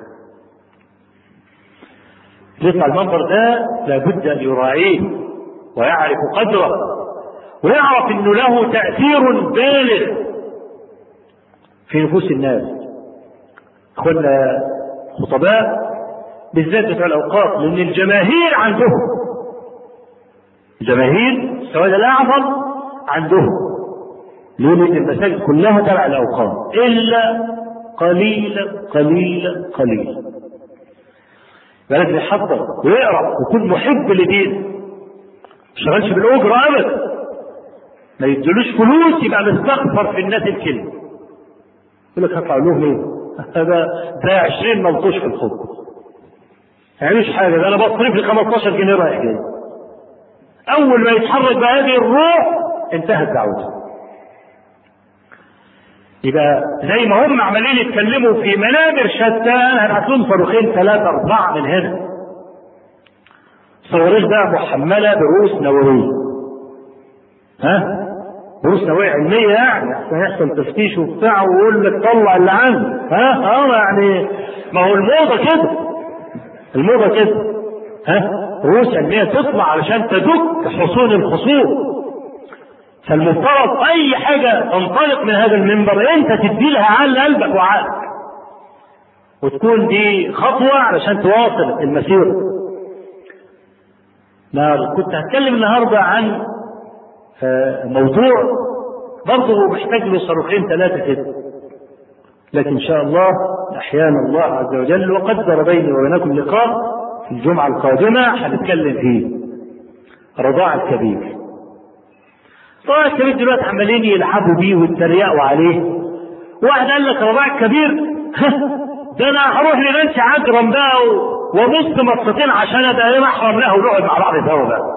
يطلع المنبر ده لابد أن يراعيه ويعرف قدره ويعرف أنه له تأثير بالغ في نفوس الناس اخوانا خطباء بالذات بتوع الاوقاف لان الجماهير عندهم الجماهير السواد الاعظم عندهم ليه لان المساجد كلها تبع الاوقاف الا قليلا قليلا قليلا لازم يحضر ويقرا ويكون محب لدينه ما يشتغلش بالاجره ابدا ما يدلوش فلوس يبقى مستغفر في الناس الكلمه يقول لك هطلع لهم ايه؟ هذا ده 20 ملطوش في الخطبه ما يعملوش حاجه ده انا بصرف لي 15 جنيه رايح جاي اول ما يتحرك بهذه الروح انتهت دعوته يبقى زي ما هم عمالين يتكلموا في منابر شتى انا هبعت لهم صاروخين ثلاثه اربعه من هنا الصواريخ ده محمله برؤوس نوويه ها رؤوس نوويه علميه يعني عشان يحصل تفتيش وبتاع ويقول لك طلع اللي عندك ها اه يعني ما هو الموضه كده الموضه كده ها رؤوس علميه تطلع علشان تدك حصون الخصوم فالمفترض اي حاجه تنطلق من هذا المنبر انت تدي لها عل قلبك وعقلك وتكون دي خطوه علشان تواصل المسيره كنت هتكلم النهارده عن موضوع برضه محتاج له صاروخين ثلاثه كده لكن ان شاء الله احيانا الله عز وجل وقدر بيني وبينكم لقاء في الجمعه القادمه هنتكلم فيه رضاع الكبير طبعا الكبير دلوقتي عمالين يلعبوا بيه ويتريقوا عليه واحد قال لك رضاع الكبير ده انا هروح لنانسي عجرم بقى وابص مصتين عشان ابقى ايه محرم له ونقعد مع بعض سوا بقى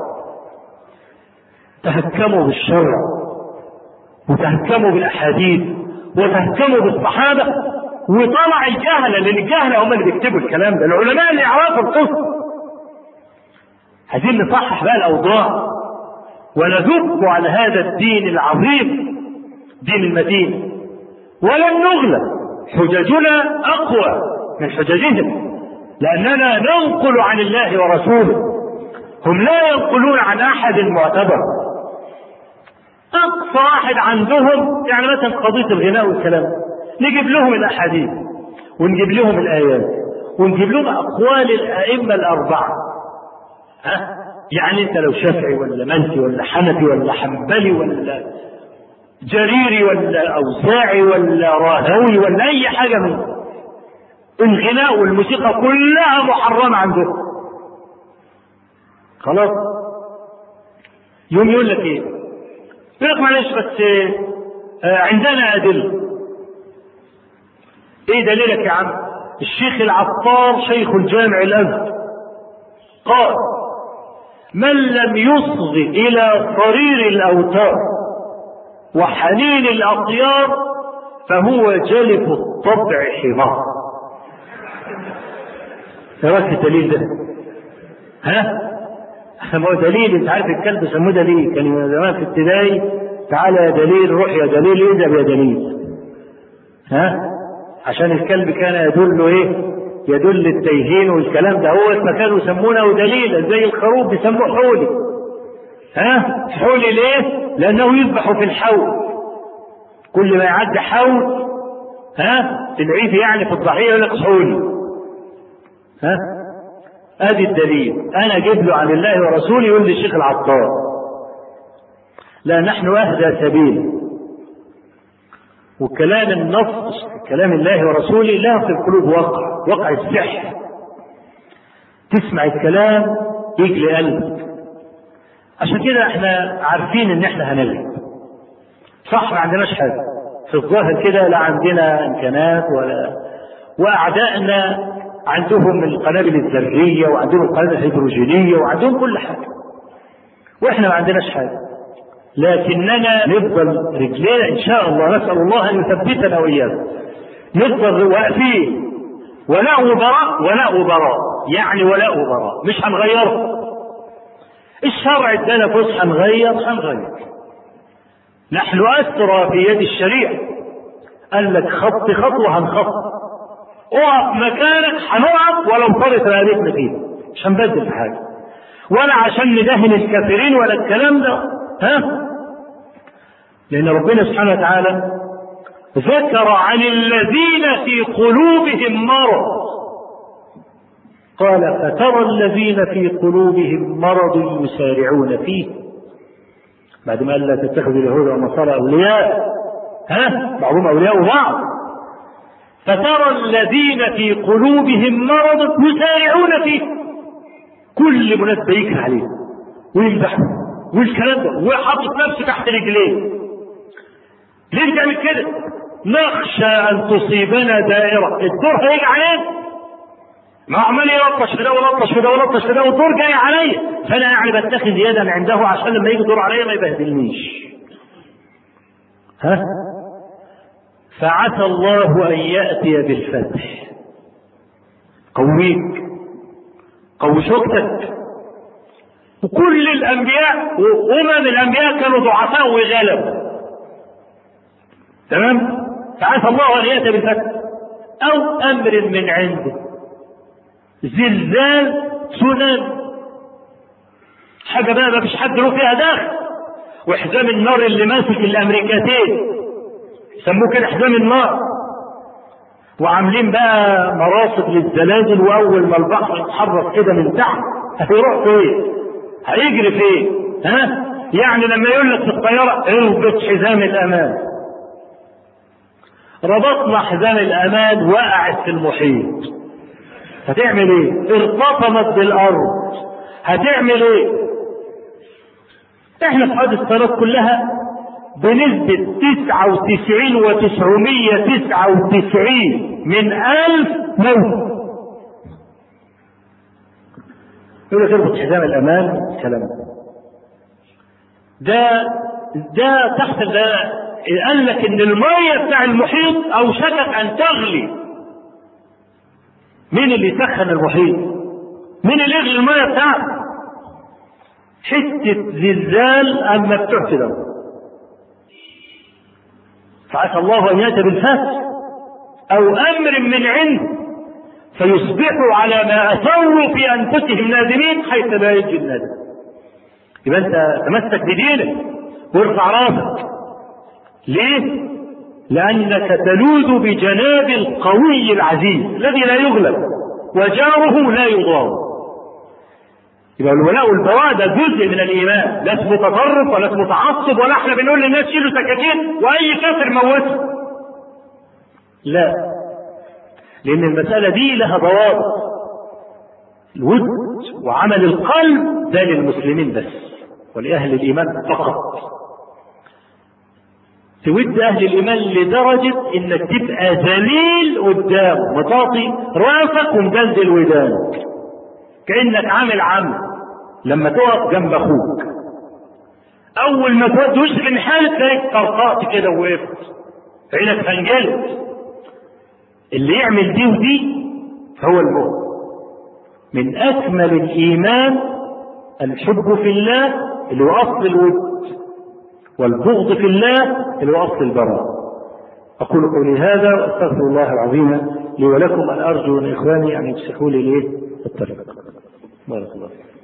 تهكموا بالشرع وتهكموا بالاحاديث وتهكموا بالصحابه وطلع الجهله لان الجهله هم اللي بيكتبوا الكلام ده العلماء اللي يعرفوا القصه عايزين نصحح بقى الاوضاع ونذب على هذا الدين العظيم دين المدينة ولن نغلب حججنا أقوى من حججهم لأننا ننقل عن الله ورسوله هم لا ينقلون عن أحد معتبر أقصى واحد عندهم يعني مثلا قضية الغناء والكلام نجيب لهم الأحاديث ونجيب لهم الآيات ونجيب لهم أقوال الأئمة الأربعة ها يعني انت لو شافعي ولا منسي ولا حنفي ولا حنبلي ولا جريري ولا اوزاعي ولا راهوي ولا اي حاجه من الغناء والموسيقى كلها محرمه عندهم خلاص يوم يقول لك ايه يقول لك معلش بس آه عندنا ادله ايه دليلك يا عم الشيخ العطار شيخ الجامع الازهر قال من لم يصغ إلى صرير الأوتار وحنين الأطيار فهو جلف الطبع حمار ايه رايك الدليل ده؟ ها؟ ما هو دليل انت عارف الكلب سموه دليل كان زمان في ابتدائي تعالى يا دليل روح يا دليل اذهب يا دليل ها؟ عشان الكلب كان يدل ايه؟ يدل التيهين والكلام ده هو ما كانوا يسمونه دليلا زي الخروف بيسموه حولي ها فحول ليه لانه يذبح في الحول كل ما يعدي حول ها تدعيه يعني في الضحيه يقول لك حول ها ادي الدليل انا اجيب له عن الله ورسوله يقول لي الشيخ العطار لا نحن اهدى سبيل وكلام النص كلام الله ورسوله لا في القلوب وقع وقع السحر تسمع الكلام يجلي قلبك عشان كده احنا عارفين ان احنا هنغلب صح ما عندناش حاجه في الظاهر كده لا عندنا امكانات ولا واعدائنا عندهم القنابل الذريه وعندهم القنابل الهيدروجينيه وعندهم كل حاجه واحنا ما عندناش حاجه لكننا نفضل رجلينا ان شاء الله نسال الله ان يثبتنا واياكم نفضل واقفين ولاء وبراء ولاء وبراء يعني ولاء وبراء مش هنغيره الشرع ادانا فسحه نغير هنغير نحن اسرى في يد الشريعه قال لك خط خطوه هنخط اقف مكانك هنقف ولو طرت رقبتنا فيه مش هنبدل في حاجه ولا عشان ندهن الكافرين ولا الكلام ده ها لان ربنا سبحانه وتعالى ذكر عن الذين في قلوبهم مرض قال فترى الذين في قلوبهم مرض يسارعون فيه بعد ما قال لا تتخذوا اليهود والنصارى اولياء ها بعضهم اولياء بعض فترى الذين في قلوبهم مرض يسارعون فيه كل مناسبه يكره عليه ويذبحه والكلام ده وحاطط نفسه تحت رجليه ليه بتعمل كده؟ نخشى ان تصيبنا دائره الدور هيجي علينا ما عمال يلطش في ده ولطش في ده ولطش في ده والدور جاي عليا فانا يعني بتخذ يدا عنده عشان لما يجي دور عليا ما يبهدلنيش ها فعسى الله ان ياتي بالفتح قويك قوي شوكتك وكل الانبياء وامم الانبياء كانوا ضعفاء وغلبوا تمام فعسى الله ان ياتي بالفتح او امر من عنده زلزال تسونامي حاجه بقى ما فيش حد له فيها داخل وحزام النار اللي ماسك الامريكتين يسموه كده حزام النار وعاملين بقى مراصد للزلازل واول ما البحر يتحرك كده من تحت هيروح فين؟ هيجري فين؟ ها؟ يعني لما يقول لك في الطياره اربط حزام الامان ربطنا حزام الامان وقعت في المحيط هتعمل ايه؟ ارتطمت بالارض هتعمل ايه؟ احنا في حوادث الطيارات كلها بنسبة تسعة وتسعين وتسعمية تسعة وتسعين من ألف موت يقول لك اربط حزام الأمان الكلام ده ده تحت ده قال لك إن المية بتاع المحيط أوشكت أن تغلي مين اللي يسخن المحيط؟ مين اللي يغلي المية بتاعته؟ حتة زلزال أما بتوع كده فعسى الله أن يأتي بالفتح أو أمر من عنده فيصبحوا على ما أسروا في أنفسهم نادمين حيث لا يجي الندم يبقى أنت تمسك بدينك وارفع راسك ليه؟ لأنك تلوذ بجناب القوي العزيز الذي لا يغلب وجاره لا يضام يبقى الولاء والبراء ده جزء من الايمان لا اسمه تطرف ولا اسمه تعصب ولا احنا بنقول للناس شيلوا سكاكين واي كافر موته لا لان المساله دي لها ضوابط الود وعمل القلب ده للمسلمين بس ولاهل الايمان فقط تود اهل الايمان لدرجه انك تبقى ذليل قدام مطاطي راسك ومدلدل ودانك كانك عامل عم لما تقف جنب اخوك اول ما تود وشك الحال تلاقيك طرقعت كده ووقفت عينك فنجلت اللي يعمل دي ودي هو المؤمن من اكمل الايمان الحب في الله اللي هو اصل الود والبغض في الله اللي هو اصل البراء اقول قولي هذا واستغفر الله العظيم لي ولكم ان ارجو من اخواني ان يفسحوا لي ليه الطريق بارك الله فيك